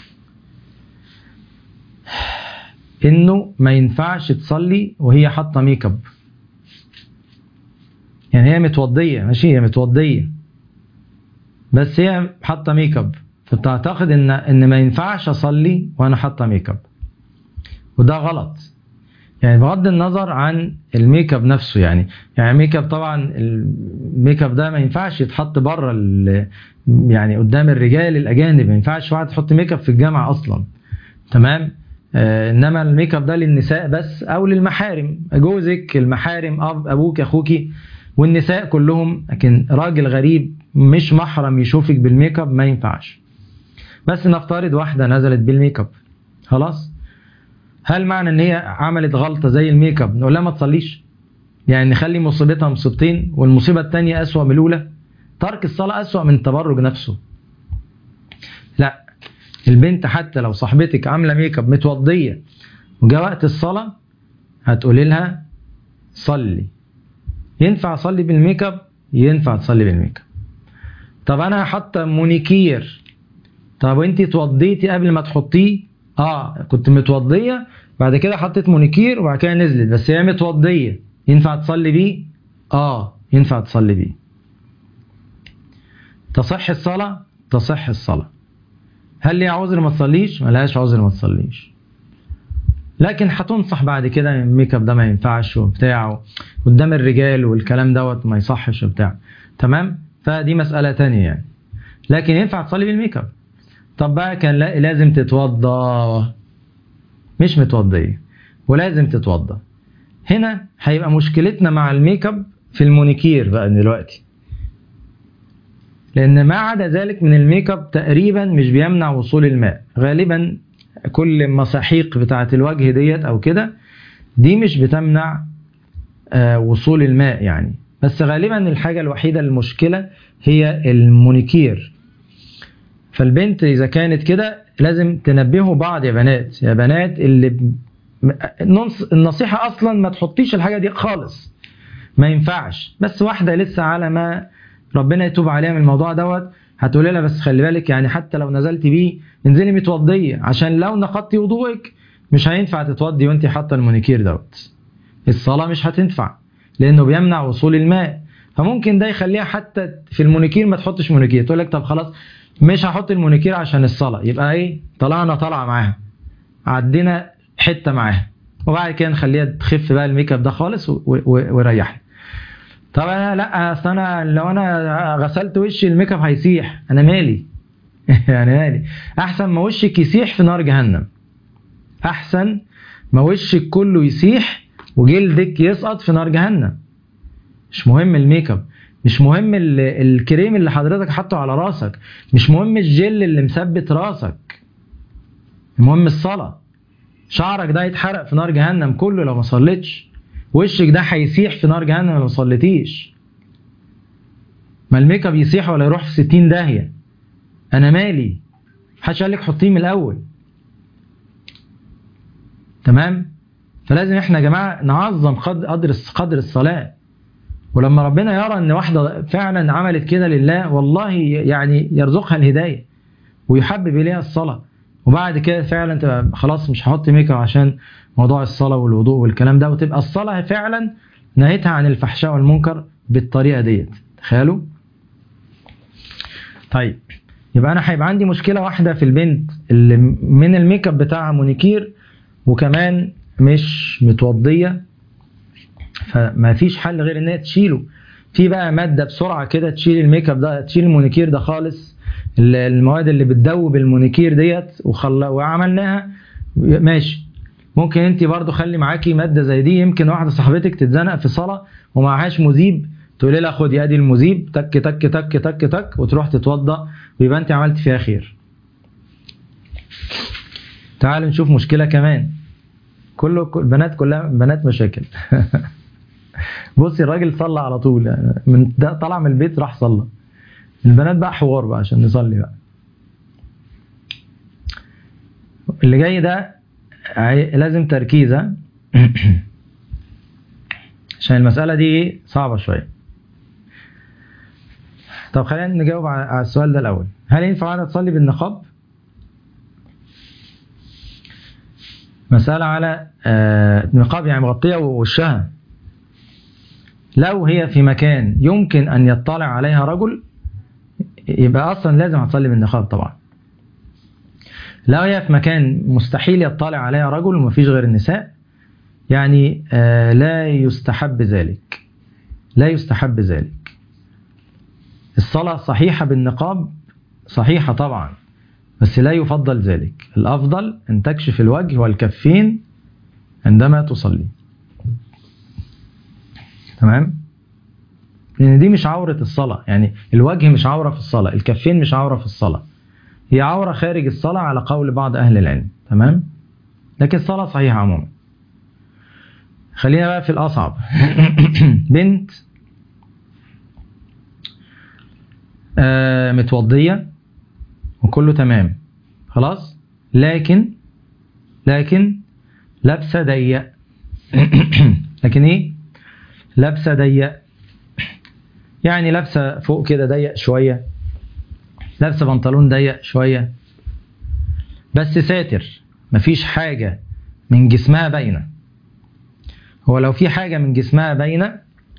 انه ما ينفعش تصلي وهي حاطه ميك اب يعني هي متوضيه ماشي هي متوضيه بس هي حاطه ميك اب فبتعتقد ان ان ما ينفعش اصلي وانا حاطه ميك اب وده غلط يعني بغض النظر عن الميك اب نفسه يعني يعني الميك اب طبعا الميك اب ده ما ينفعش يتحط بره يعني قدام الرجال الاجانب ما ينفعش واحد تحط ميك اب في الجامعه اصلا تمام آه انما الميك اب ده للنساء بس او للمحارم جوزك المحارم اب ابوك اخوك والنساء كلهم لكن راجل غريب مش محرم يشوفك بالميك اب ما ينفعش بس نفترض واحده نزلت بالميك اب خلاص هل معنى ان هي عملت غلطه زي الميك اب نقول لها ما تصليش يعني نخلي مصيبتها مصيبتين والمصيبه الثانيه اسوا من الاولى ترك الصلاه اسوا من التبرج نفسه لا البنت حتى لو صاحبتك عامله ميك اب متوضيه وجاء وقت الصلاه هتقولي لها صلي ينفع اصلي بالميك اب ينفع تصلي بالميك اب طب انا حاطه مونيكير طب وانت اتوضيتي قبل ما تحطيه اه كنت متوضيه بعد كده حطيت مونيكير وبعد كده نزلت بس هي متوضيه ينفع تصلي بيه اه ينفع تصلي بيه تصح الصلاه تصح الصلاه هل ليها عذر ما تصليش ملهاش عذر ما تصليش لكن هتنصح بعد كده الميك اب ده ما ينفعش وبتاع قدام الرجال والكلام دوت ما يصحش وبتاع تمام فدي مسألة تانية يعني لكن ينفع تصلي بالميك اب طب بقى كان لازم تتوضى مش متوضية ولازم تتوضى هنا هيبقى مشكلتنا مع الميك اب في المونيكير بقى دلوقتي لان ما عدا ذلك من الميك اب تقريبا مش بيمنع وصول الماء غالبا كل المساحيق بتاعه الوجه ديت او كده دي مش بتمنع آه، وصول الماء يعني بس غالبا الحاجة الوحيدة المشكلة هي المونيكير فالبنت إذا كانت كده لازم تنبهوا بعض يا بنات يا بنات اللي ب- م- النص- النصيحة أصلا ما تحطيش الحاجة دي خالص ما ينفعش بس واحدة لسه على ما ربنا يتوب عليها من الموضوع دوت هتقولي لها بس خلي بالك يعني حتى لو نزلت بيه انزلي متوضية عشان لو نقضتي وضوءك مش هينفع تتوضي وانت حاطة المونيكير دوت الصلاة مش هتنفع لأنه بيمنع وصول الماء فممكن ده يخليها حتى في المونيكير ما تحطش مونيكير تقول لك طب خلاص مش هحط المونيكير عشان الصلاة يبقى ايه طلعنا طلعة معاها عدينا حتة معاها وبعد كده نخليها تخف بقى الميك اب ده خالص و- و- ويريحنا طب انا لا اصل انا لو انا غسلت وشي الميك اب هيسيح انا مالي يعني مالي احسن ما وشك يسيح في نار جهنم احسن ما وشك كله يسيح وجلدك يسقط في نار جهنم مش مهم الميك اب مش مهم ال- الكريم اللي حضرتك حاطه على راسك مش مهم الجل اللي مثبت راسك المهم الصلاة شعرك ده يتحرق في نار جهنم كله لو ما صليتش وشك ده هيسيح في نار جهنم لو ما صليتيش ما الميك اب يسيح ولا يروح في 60 داهية انا مالي محدش قال لك حطيه من الاول تمام فلازم احنا يا جماعه نعظم قدر قدر قدر الصلاه ولما ربنا يرى ان واحده فعلا عملت كده لله والله يعني يرزقها الهدايه ويحبب اليها الصلاه وبعد كده فعلا تبقى خلاص مش هحط ميك اب عشان موضوع الصلاه والوضوء والكلام ده وتبقى الصلاه فعلا نهيتها عن الفحشاء والمنكر بالطريقه ديت تخيلوا طيب يبقى انا هيبقى عندي مشكله واحده في البنت اللي من الميك اب بتاعها مونيكير وكمان مش متوضيه فما فيش حل غير ان هي تشيله في بقى ماده بسرعه كده تشيل الميك اب ده تشيل المونيكير ده خالص ال- المواد اللي بتدوب المونيكير ديت وخل... وعملناها ماشي ممكن انت برضو خلي معاكي ماده زي دي يمكن واحده صاحبتك تتزنق في صلاه ومعهاش مذيب تقولي لها خدي ادي المذيب تك تك تك تك تك وتروح تتوضا ويبقى انت عملت فيها خير تعالوا نشوف مشكله كمان كله كل- البنات كلها بنات مشاكل بصي الراجل صلى على طول يعني من ده طلع من البيت راح صلى البنات بقى حوار بقى عشان نصلي بقى اللي جاي ده عاي- لازم تركيزة عشان المسألة دي صعبة شوية طب خلينا نجاوب على على السؤال ده الأول هل ينفع واحدة تصلي بالنقاب؟ مسألة على آه، نقاب يعني مغطية وشها لو هي في مكان يمكن أن يطلع عليها رجل يبقى أصلا لازم هتصلي بالنقاب طبعا لو هي في مكان مستحيل يطلع عليها رجل ومفيش غير النساء يعني آه، لا يستحب ذلك لا يستحب ذلك الصلاة صحيحة بالنقاب صحيحة طبعا بس لا يفضل ذلك الأفضل أن تكشف الوجه والكفين عندما تصلي تمام لأن دي مش عورة الصلاة يعني الوجه مش عورة في الصلاة الكفين مش عورة في الصلاة هي عورة خارج الصلاة على قول بعض أهل العلم تمام لكن الصلاة صحيحة عموما خلينا بقى في الأصعب بنت آه متوضية وكله تمام خلاص لكن لكن لابسه ضيق لكن ايه لابسه ضيق يعني لابسه فوق كده ضيق شويه لابسه بنطلون ضيق شويه بس ساتر مفيش حاجه من جسمها باينه هو لو في حاجه من جسمها باينه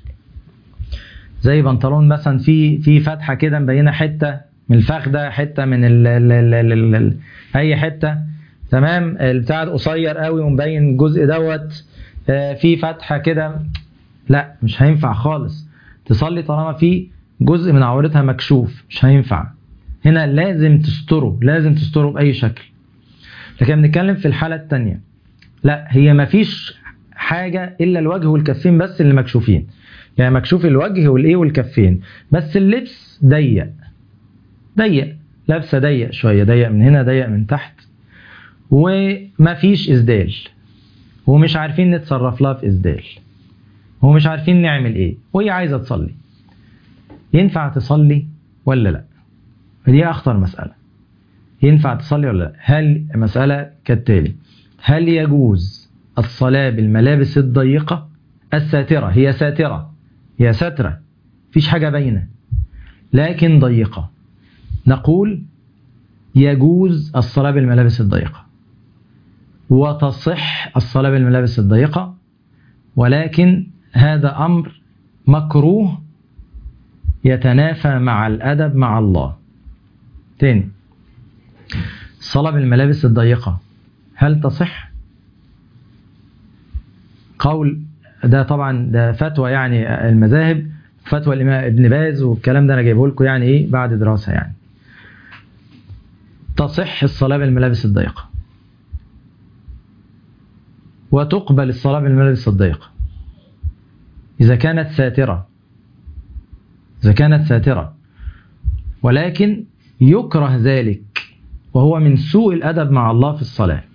زي بنطلون مثلا في في فتحه كده مبينه حته من الفخده حته من ال ال ال ال ال اي حته تمام البتاع قصير قوي ومبين الجزء دوت آه، في فتحه كده لا مش هينفع خالص تصلي طالما في جزء من عورتها مكشوف مش هينفع هنا لازم تستره لازم تستره باي شكل لكن بنتكلم في الحاله الثانيه لا هي مفيش حاجه الا الوجه والكفين بس اللي مكشوفين يعني مكشوف الوجه والايه والكفين بس اللبس ضيق ضيق لابسه ضيق شويه ضيق من هنا ضيق من تحت ومفيش اسدال ومش عارفين نتصرف لها في اسدال ومش عارفين نعمل ايه وهي عايزة تصلي ينفع تصلي ولا لا دي أخطر مسألة ينفع تصلي ولا لا هل مسألة كالتالي هل يجوز الصلاة بالملابس الضيقة الساترة هي ساترة هي ساترة فيش حاجة باينة لكن ضيقة نقول يجوز الصلاة بالملابس الضيقة وتصح الصلاة بالملابس الضيقة ولكن هذا أمر مكروه يتنافى مع الأدب مع الله تاني الصلاة بالملابس الضيقة هل تصح؟ قول ده طبعا ده فتوى يعني المذاهب فتوى الإمام ابن باز والكلام ده أنا جايبه لكم يعني إيه بعد دراسة يعني تصح الصلاة بالملابس الضيقة وتقبل الصلاة بالملابس الضيقة إذا كانت ساترة إذا كانت ساترة ولكن يكره ذلك وهو من سوء الأدب مع الله في الصلاة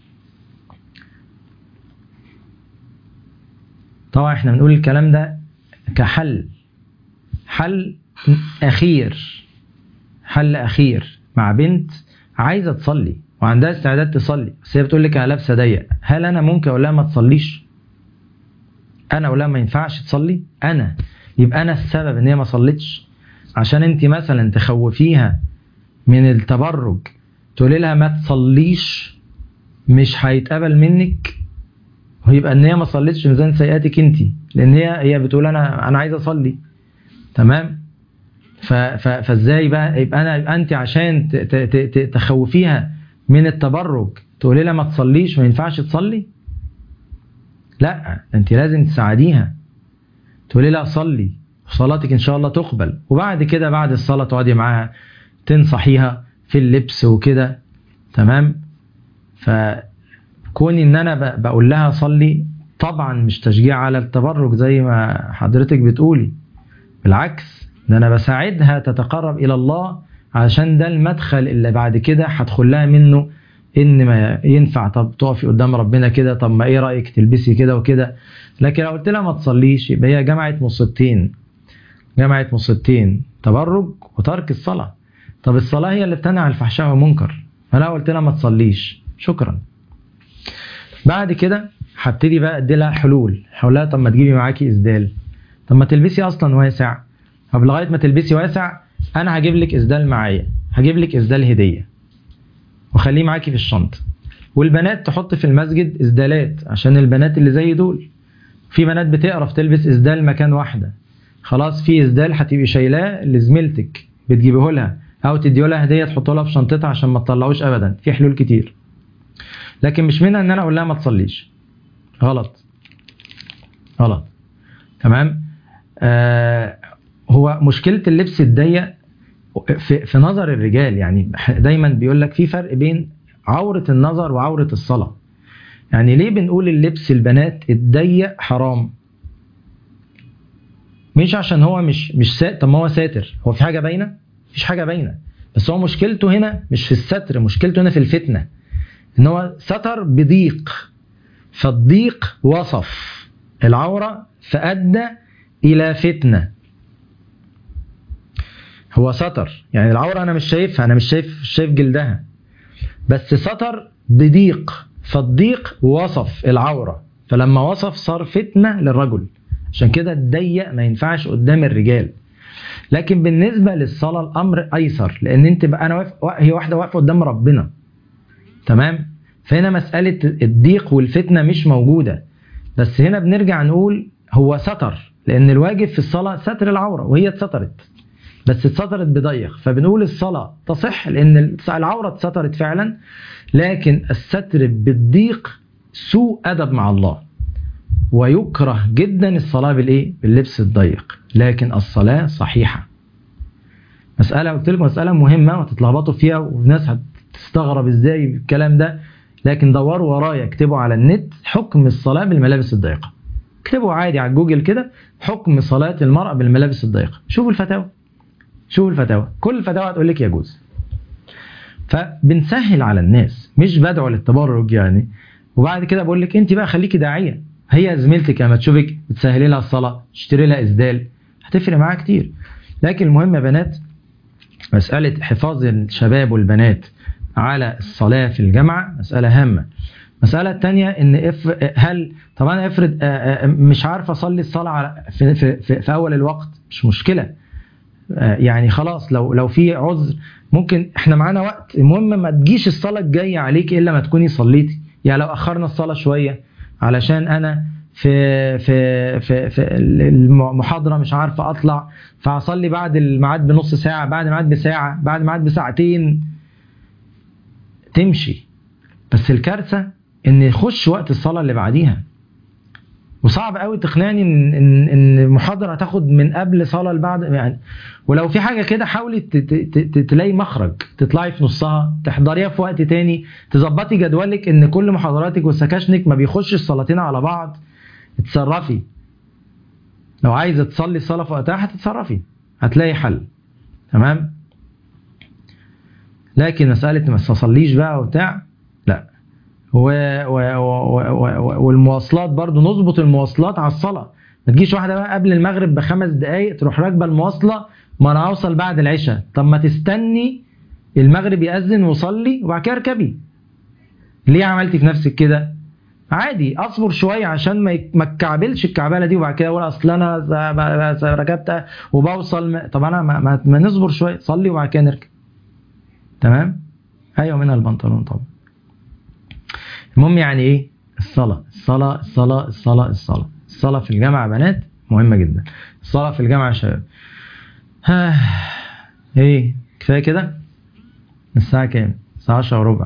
طبعا احنا بنقول الكلام ده كحل حل أخير حل أخير مع بنت عايزة تصلي وعندها استعداد تصلي بس هي بتقول لك أنا لابسة ضيق هل أنا ممكن أقول لها ما تصليش؟ أنا أقول لها ما ينفعش تصلي؟ أنا يبقى أنا السبب إن هي ما صلتش عشان أنت مثلا تخوفيها من التبرج تقولي لها ما تصليش مش هيتقبل منك ويبقى ان هي ما صلتش ميزان سيئاتك انت لان هي هي بتقول انا انا عايزه اصلي تمام ف ف فازاي بقى يبقى انا يبقى انت عشان ت ت ت تخوفيها من التبرج تقولي لها ما تصليش ما ينفعش تصلي لا انت لازم تساعديها تقولي لها صلي صلاتك ان شاء الله تقبل وبعد كده بعد الصلاه تقعدي معاها تنصحيها في اللبس وكده تمام فكوني ان انا بقول لها صلي طبعا مش تشجيع على التبرج زي ما حضرتك بتقولي بالعكس ده انا بساعدها تتقرب الى الله عشان ده المدخل اللي بعد كده هدخل لها منه ان ما ينفع طب تقفي قدام ربنا كده طب ما ايه رايك تلبسي كده وكده لكن لو قلت لها ما تصليش يبقى هي جمعت مصيبتين جمعت مصيبتين تبرج وترك الصلاه طب الصلاة هي اللي بتنهى عن الفحشاء والمنكر فأنا قلت لها ما تصليش شكرا بعد كده هبتدي بقى ادي لها حلول هقول لها طب ما تجيبي معاكي اسدال طب ما تلبسي اصلا واسع طب لغايه ما تلبسي واسع انا هجيب لك اسدال معايا هجيب لك اسدال هديه وخليه معاكي في الشنطه والبنات تحط في المسجد اسدالات عشان البنات اللي زي دول في بنات بتقرف تلبس اسدال مكان واحده خلاص في اسدال هتبقي شايلاه لزميلتك بتجيبيه لها او تديه لها هديه تحطه لها في شنطتها عشان ما تطلعوش ابدا في حلول كتير لكن مش منها ان انا اقول لها ما تصليش غلط غلط تمام آه هو مشكله اللبس الضيق في, في نظر الرجال يعني دايما بيقول لك في فرق بين عوره النظر وعوره الصلاه يعني ليه بنقول اللبس البنات الضيق حرام مش عشان هو مش مش ساتر طب ما هو ساتر هو في حاجه باينه مفيش حاجه باينه بس هو مشكلته هنا مش في الستر مشكلته هنا في الفتنه ان هو ستر بضيق فالضيق وصف العوره فادى الى فتنه هو ستر يعني العوره انا مش شايفها انا مش شايف مش شايف جلدها بس ستر بضيق فالضيق وصف العوره فلما وصف صار فتنه للرجل عشان كده الضيق ما ينفعش قدام الرجال لكن بالنسبه للصلاه الامر ايسر لان انت بقى انا واقف هي واحده واقفه قدام ربنا تمام فهنا مساله الضيق والفتنه مش موجوده بس هنا بنرجع نقول هو ستر لان الواجب في الصلاه ستر العوره وهي اتسترت بس اتسترت بضيق فبنقول الصلاه تصح لان العوره اتسترت فعلا لكن الستر بالضيق سوء ادب مع الله ويكره جدا الصلاة بالإيه؟ باللبس الضيق لكن الصلاة صحيحة مسألة قلت لكم مسألة مهمة وتتلخبطوا فيها والناس هتستغرب ازاي الكلام ده لكن دوروا ورايا اكتبوا على النت حكم الصلاة بالملابس الضيقة اكتبوا عادي على جوجل كده حكم صلاة المرأة بالملابس الضيقة شوفوا الفتاوى شوفوا الفتاوى كل الفتاوى هتقول لك يجوز فبنسهل على الناس مش بدعو للتبرج يعني وبعد كده بقول لك انت بقى خليكي داعيه هي زميلتك لما تشوفك بتسهلي لها الصلاه تشتري لها اسدال هتفرق معاها كتير لكن المهم يا بنات مساله حفاظ الشباب والبنات على الصلاه في الجامعه مساله هامه المسألة الثانية إن إف هل طب أنا افرض آه، آه، مش عارف أصلي الصلاة على- في, في, في, في أول الوقت مش مشكلة آه، يعني خلاص لو لو في عذر ممكن احنا معانا وقت المهم ما تجيش الصلاة الجاية عليك إلا ما تكوني صليتي يعني لو أخرنا الصلاة شوية علشان أنا في في في, في المحاضرة مش عارفة أطلع فأصلي بعد الميعاد بنص ساعة بعد الميعاد بساعة بعد الميعاد بساعتين تمشي بس الكارثة ان يخش وقت الصلاه اللي بعديها وصعب قوي تقنعني ان ان ان المحاضره هتاخد من قبل صلاه لبعد يعني ولو في حاجه كده حاولي ت- ت- ت- تلاقي مخرج تطلعي في نصها تحضريها في وقت تاني تظبطي جدولك ان كل محاضراتك وسكاشنك ما بيخش الصلاتين على بعض اتصرفي لو عايزه تصلي الصلاه في وقتها هتتصرفي هتلاقي حل تمام لكن مساله ما تصليش بقى وبتاع لا و... و... و... و... و... والمواصلات برضو نظبط المواصلات على الصلاة ما تجيش واحدة بقى قبل المغرب بخمس دقايق تروح راكبة المواصلة ما انا هوصل بعد العشاء طب ما تستني المغرب يأذن وصلي وبعد كده اركبي ليه عملتي في نفسك كده عادي اصبر شويه عشان ما يك- ما تكعبلش الكعبله دي وبعد كده اقول اصل انا ز- ز- ركبت وبوصل م- طب انا ما, ما, ما نصبر شويه صلي وبعد كده نركب تمام ايوه منها البنطلون طبعا المهم يعني ايه الصلاة الصلاة الصلاة الصلاة الصلاة الصلاة في الجامعة بنات مهمة جدا الصلاة في الجامعة يا شباب ها ايه كفاية كده الساعة كام الساعة 10 وربع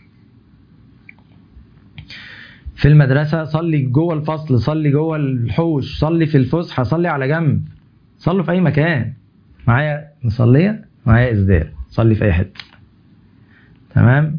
في المدرسة صلي جوه الفصل صلي جوه الحوش صلي في الفسحة صلي على جنب صلوا في أي مكان معايا مصلية معايا إسدال صلي في أي حتة تمام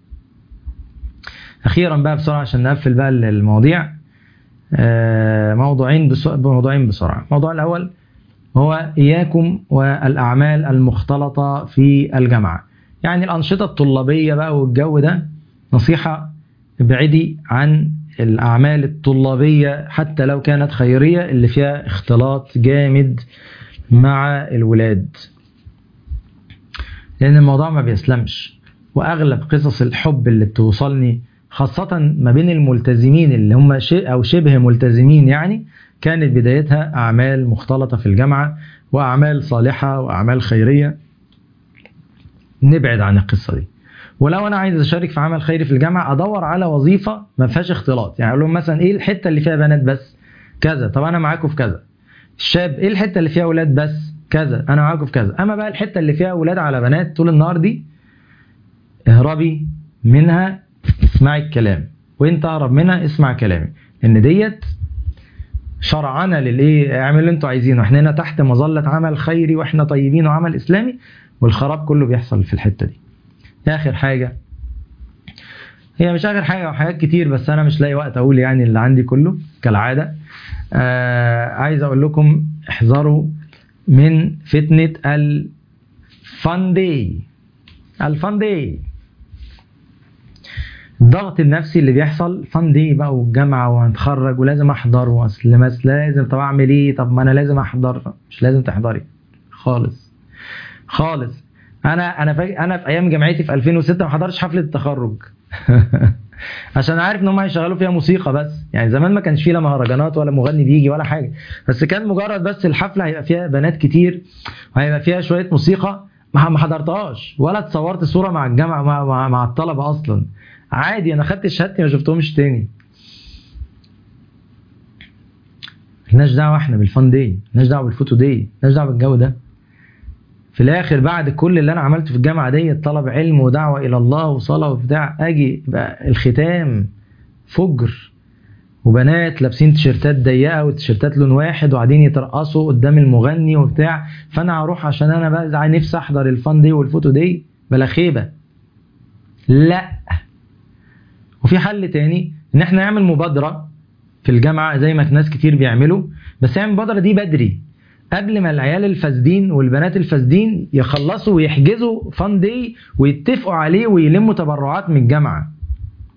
اخيرا بقى بسرعه عشان نقفل بقى المواضيع آه، موضوعين بس- موضوعين بسرعه الموضوع الاول هو اياكم والاعمال المختلطه في الجامعه يعني الانشطه الطلابيه بقى والجو ده نصيحه ابعدي عن الاعمال الطلابيه حتى لو كانت خيريه اللي فيها اختلاط جامد مع الولاد لان الموضوع ما بيسلمش واغلب قصص الحب اللي بتوصلني خاصة ما بين الملتزمين اللي هم شيء او شبه ملتزمين يعني كانت بدايتها اعمال مختلطة في الجامعة واعمال صالحة واعمال خيرية نبعد عن القصة دي ولو انا عايز اشارك في عمل خيري في الجامعة ادور على وظيفة ما فيهاش اختلاط يعني اقول لهم مثلا ايه الحتة اللي فيها بنات بس كذا طب انا معاكم في كذا الشاب ايه الحتة اللي فيها اولاد بس كذا انا معاكم في كذا اما بقى الحتة اللي فيها اولاد على بنات طول النهار دي اهربي منها اسمعي الكلام وانت اهرب منها اسمع كلامي ان ديت شرعنا للايه اعملوا اللي انتوا عايزينه احنا هنا تحت مظله عمل خيري واحنا طيبين وعمل اسلامي والخراب كله بيحصل في الحته دي اخر حاجه هي مش اخر حاجه وحاجات كتير بس انا مش لاقي وقت اقول يعني اللي عندي كله كالعاده آه عايز اقول لكم احذروا من فتنه الفان داي الفان داي الضغط النفسي اللي بيحصل فان دي بقى والجامعه وهنتخرج ولازم احضر واصل بس لازم طب اعمل ايه طب ما انا لازم احضر مش لازم تحضري خالص خالص انا انا فاك... انا في ايام جامعتي في 2006 ما حضرتش حفله التخرج عشان عارف ان هم هيشغلوا فيها موسيقى بس يعني زمان ما كانش فيه لا مهرجانات ولا مغني بيجي ولا حاجه بس كان مجرد بس الحفله هيبقى فيها بنات كتير وهيبقى فيها شويه موسيقى ما ما حضرتهاش ولا اتصورت صوره مع الجامعه مع, مع, مع الطلبه اصلا عادي انا خدت شهادتي ما شفتهمش تاني ملناش دعوه احنا بالفان دي ملناش دعوه بالفوتو دي ملناش دعوه بالجو ده في الاخر بعد كل اللي انا عملته في الجامعه دي طلب علم ودعوه الى الله وصلاه وبتاع اجي بقى الختام فجر وبنات لابسين تيشيرتات ضيقه وتيشيرتات لون واحد وقاعدين يترقصوا قدام المغني وبتاع فانا هروح عشان انا بقى نفسي احضر الفان دي والفوتو دي بلا خيبه لا وفي حل تاني ان احنا نعمل مبادره في الجامعه زي ما ناس كتير بيعملوا بس نعمل المبادره دي بدري قبل ما العيال الفاسدين والبنات الفاسدين يخلصوا ويحجزوا فان دي ويتفقوا عليه ويلموا تبرعات من الجامعه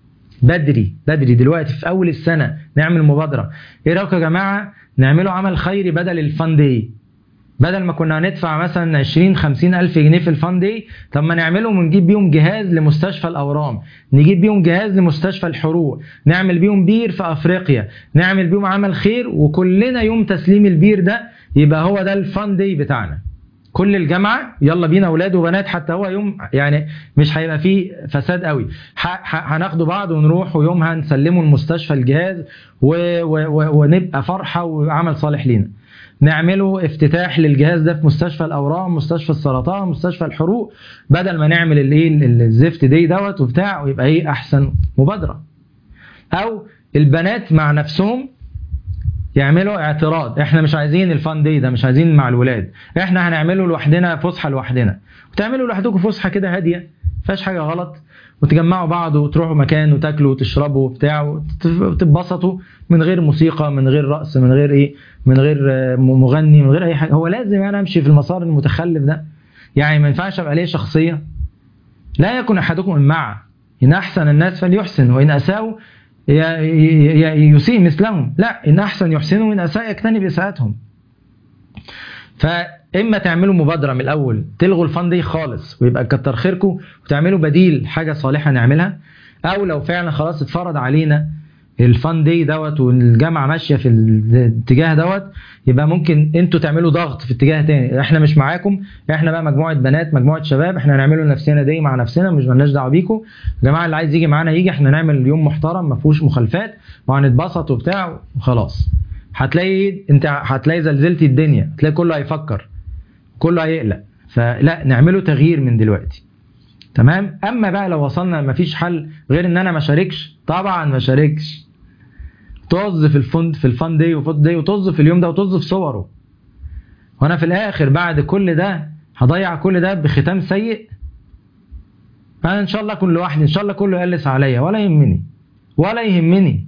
بدري بدري دلوقتي في اول السنه نعمل مبادره ايه رايكم يا جماعه نعمله عمل خيري بدل الفان داي بدل ما كنا هندفع مثلا 20 50 الف جنيه في الفان داي طب ما نعملهم ونجيب بيهم جهاز لمستشفى الاورام نجيب بيهم جهاز لمستشفى الحروق نعمل بيهم بير في افريقيا نعمل بيهم عمل خير وكلنا يوم تسليم البير ده يبقى هو ده الفان داي بتاعنا كل الجامعه يلا بينا اولاد وبنات حتى هو يوم يعني مش هيبقى فيه فساد قوي هناخدوا بعض ونروح ويومها نسلمه المستشفى الجهاز و و و ونبقى فرحه وعمل صالح لينا نعمله افتتاح للجهاز ده في مستشفى الاورام مستشفى السرطان مستشفى الحروق بدل ما نعمل الايه الزفت دي دوت وبتاع ويبقى ايه احسن مبادره او البنات مع نفسهم يعملوا اعتراض احنا مش عايزين الفان دي ده مش عايزين مع الولاد احنا هنعمله لوحدنا فسحه لوحدنا وتعملوا لوحدكم فسحه كده هاديه فيهاش حاجه غلط وتجمعوا بعض وتروحوا مكان وتاكلوا وتشربوا وبتاع وتتبسطوا من غير موسيقى من غير رقص من غير ايه من غير مغني من غير اي حاجه هو لازم انا امشي في المسار المتخلف ده يعني ما ينفعش ابقى ليه شخصيه لا يكن احدكم مع ان احسن الناس فليحسن وان اساءوا يسيء مثلهم لا ان احسن يحسنوا وان اساء يجتنب اساءتهم فاما تعملوا مبادره من الاول تلغوا الفان دي خالص ويبقى كتر خيركم وتعملوا بديل حاجه صالحه نعملها او لو فعلا خلاص اتفرض علينا الفان دي دوت والجامعه ماشيه في الاتجاه دوت يبقى ممكن انتوا تعملوا ضغط في اتجاه تاني احنا مش معاكم احنا بقى مجموعه بنات مجموعه شباب احنا هنعمله لنفسنا دي مع نفسنا مش مالناش دعوه بيكم يا جماعه اللي عايز يجي معانا يجي احنا نعمل يوم محترم ما فيهوش مخالفات وهنتبسط وبتاع وخلاص هتلاقي انت هتلاقي زلزلتي الدنيا هتلاقي كله هيفكر كله هيقلق فلا نعمله تغيير من دلوقتي تمام اما بقى لو وصلنا مفيش حل غير ان انا ما شاركش طبعا ما شاركش طز في الفند في الفان دي وفوت دي وطز في اليوم ده وطز في صوره وانا في الاخر بعد كل ده هضيع كل ده بختام سيء فانا ان شاء الله اكون لوحدي ان شاء الله كله يقلس عليا ولا يهمني ولا يهمني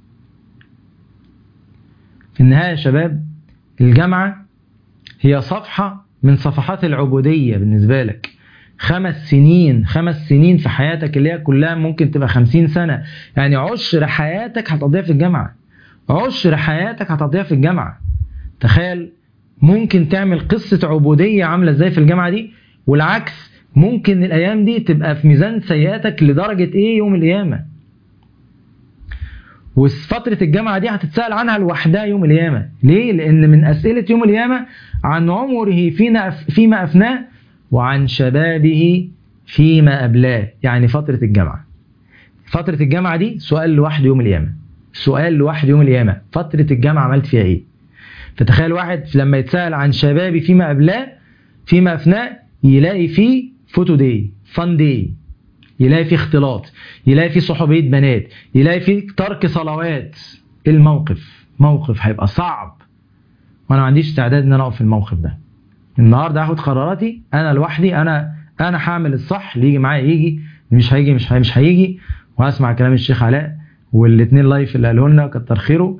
في النهايه يا شباب الجامعه هي صفحه من صفحات العبوديه بالنسبه لك خمس سنين خمس سنين في حياتك اللي هي كلها ممكن تبقى خمسين سنة يعني عشر حياتك هتقضيها في الجامعة عشر حياتك هتقضيها في الجامعة تخيل ممكن تعمل قصة عبودية عاملة ازاي في الجامعة دي والعكس ممكن الأيام دي تبقى في ميزان سيئاتك لدرجة إيه يوم القيامة وفترة الجامعة دي هتتسأل عنها لوحدها يوم القيامة ليه؟ لأن من أسئلة يوم القيامة عن عمره فينا فيما أفناه وعن شبابه فيما أبلاه يعني فترة الجامعة فترة الجامعة دي سؤال لوحده يوم القيامة سؤال لوحده يوم القيامة فترة الجامعة عملت فيها إيه فتخيل واحد لما يتسأل عن شبابي فيما أبلاه فيما أفناه يلاقي فيه فوتو دي فان دي يلاقي فيه اختلاط يلاقي فيه صحوبية بنات يلاقي فيه ترك صلوات الموقف موقف هيبقى صعب وانا ما عنديش استعداد ان انا اقف في الموقف ده النهارده هاخد قراراتي انا لوحدي انا انا هعمل الصح اللي يجي معايا يجي مش هيجي مش هي مش هيجي وهسمع كلام الشيخ علاء والاثنين لايف اللي قاله لنا كتر خيره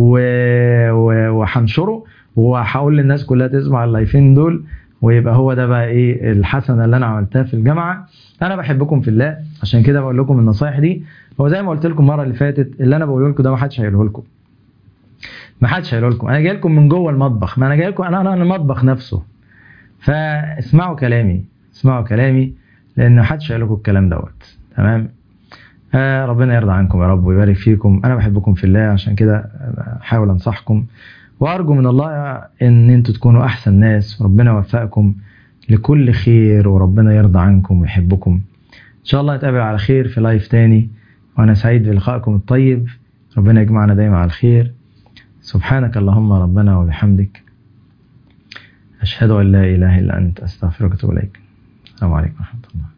وهنشره وهقول للناس كلها تسمع اللايفين دول ويبقى هو ده بقى ايه الحسنه اللي انا عملتها في الجامعه انا بحبكم في الله عشان كده بقول لكم النصايح دي هو زي ما قلت لكم المره اللي فاتت اللي انا بقوله لكم ده ما حدش هيقوله لكم ما حدش هيقوله لكم انا جاي لكم من جوه المطبخ ما انا جاي لكم انا انا المطبخ نفسه فاسمعوا كلامي اسمعوا كلامي لان محدش هيقول لكم الكلام دوت تمام آه ربنا يرضى عنكم يا رب ويبارك فيكم انا بحبكم في الله عشان كده احاول انصحكم وارجو من الله ان انتوا تكونوا احسن ناس وربنا يوفقكم لكل خير وربنا يرضى عنكم ويحبكم ان شاء الله نتقابل على خير في لايف تاني وانا سعيد بلقائكم الطيب ربنا يجمعنا دايما على الخير سبحانك اللهم ربنا وبحمدك أشهد أن لا إله إلا أنت أستغفرك وأتوب إليك السلام عليكم ورحمة الله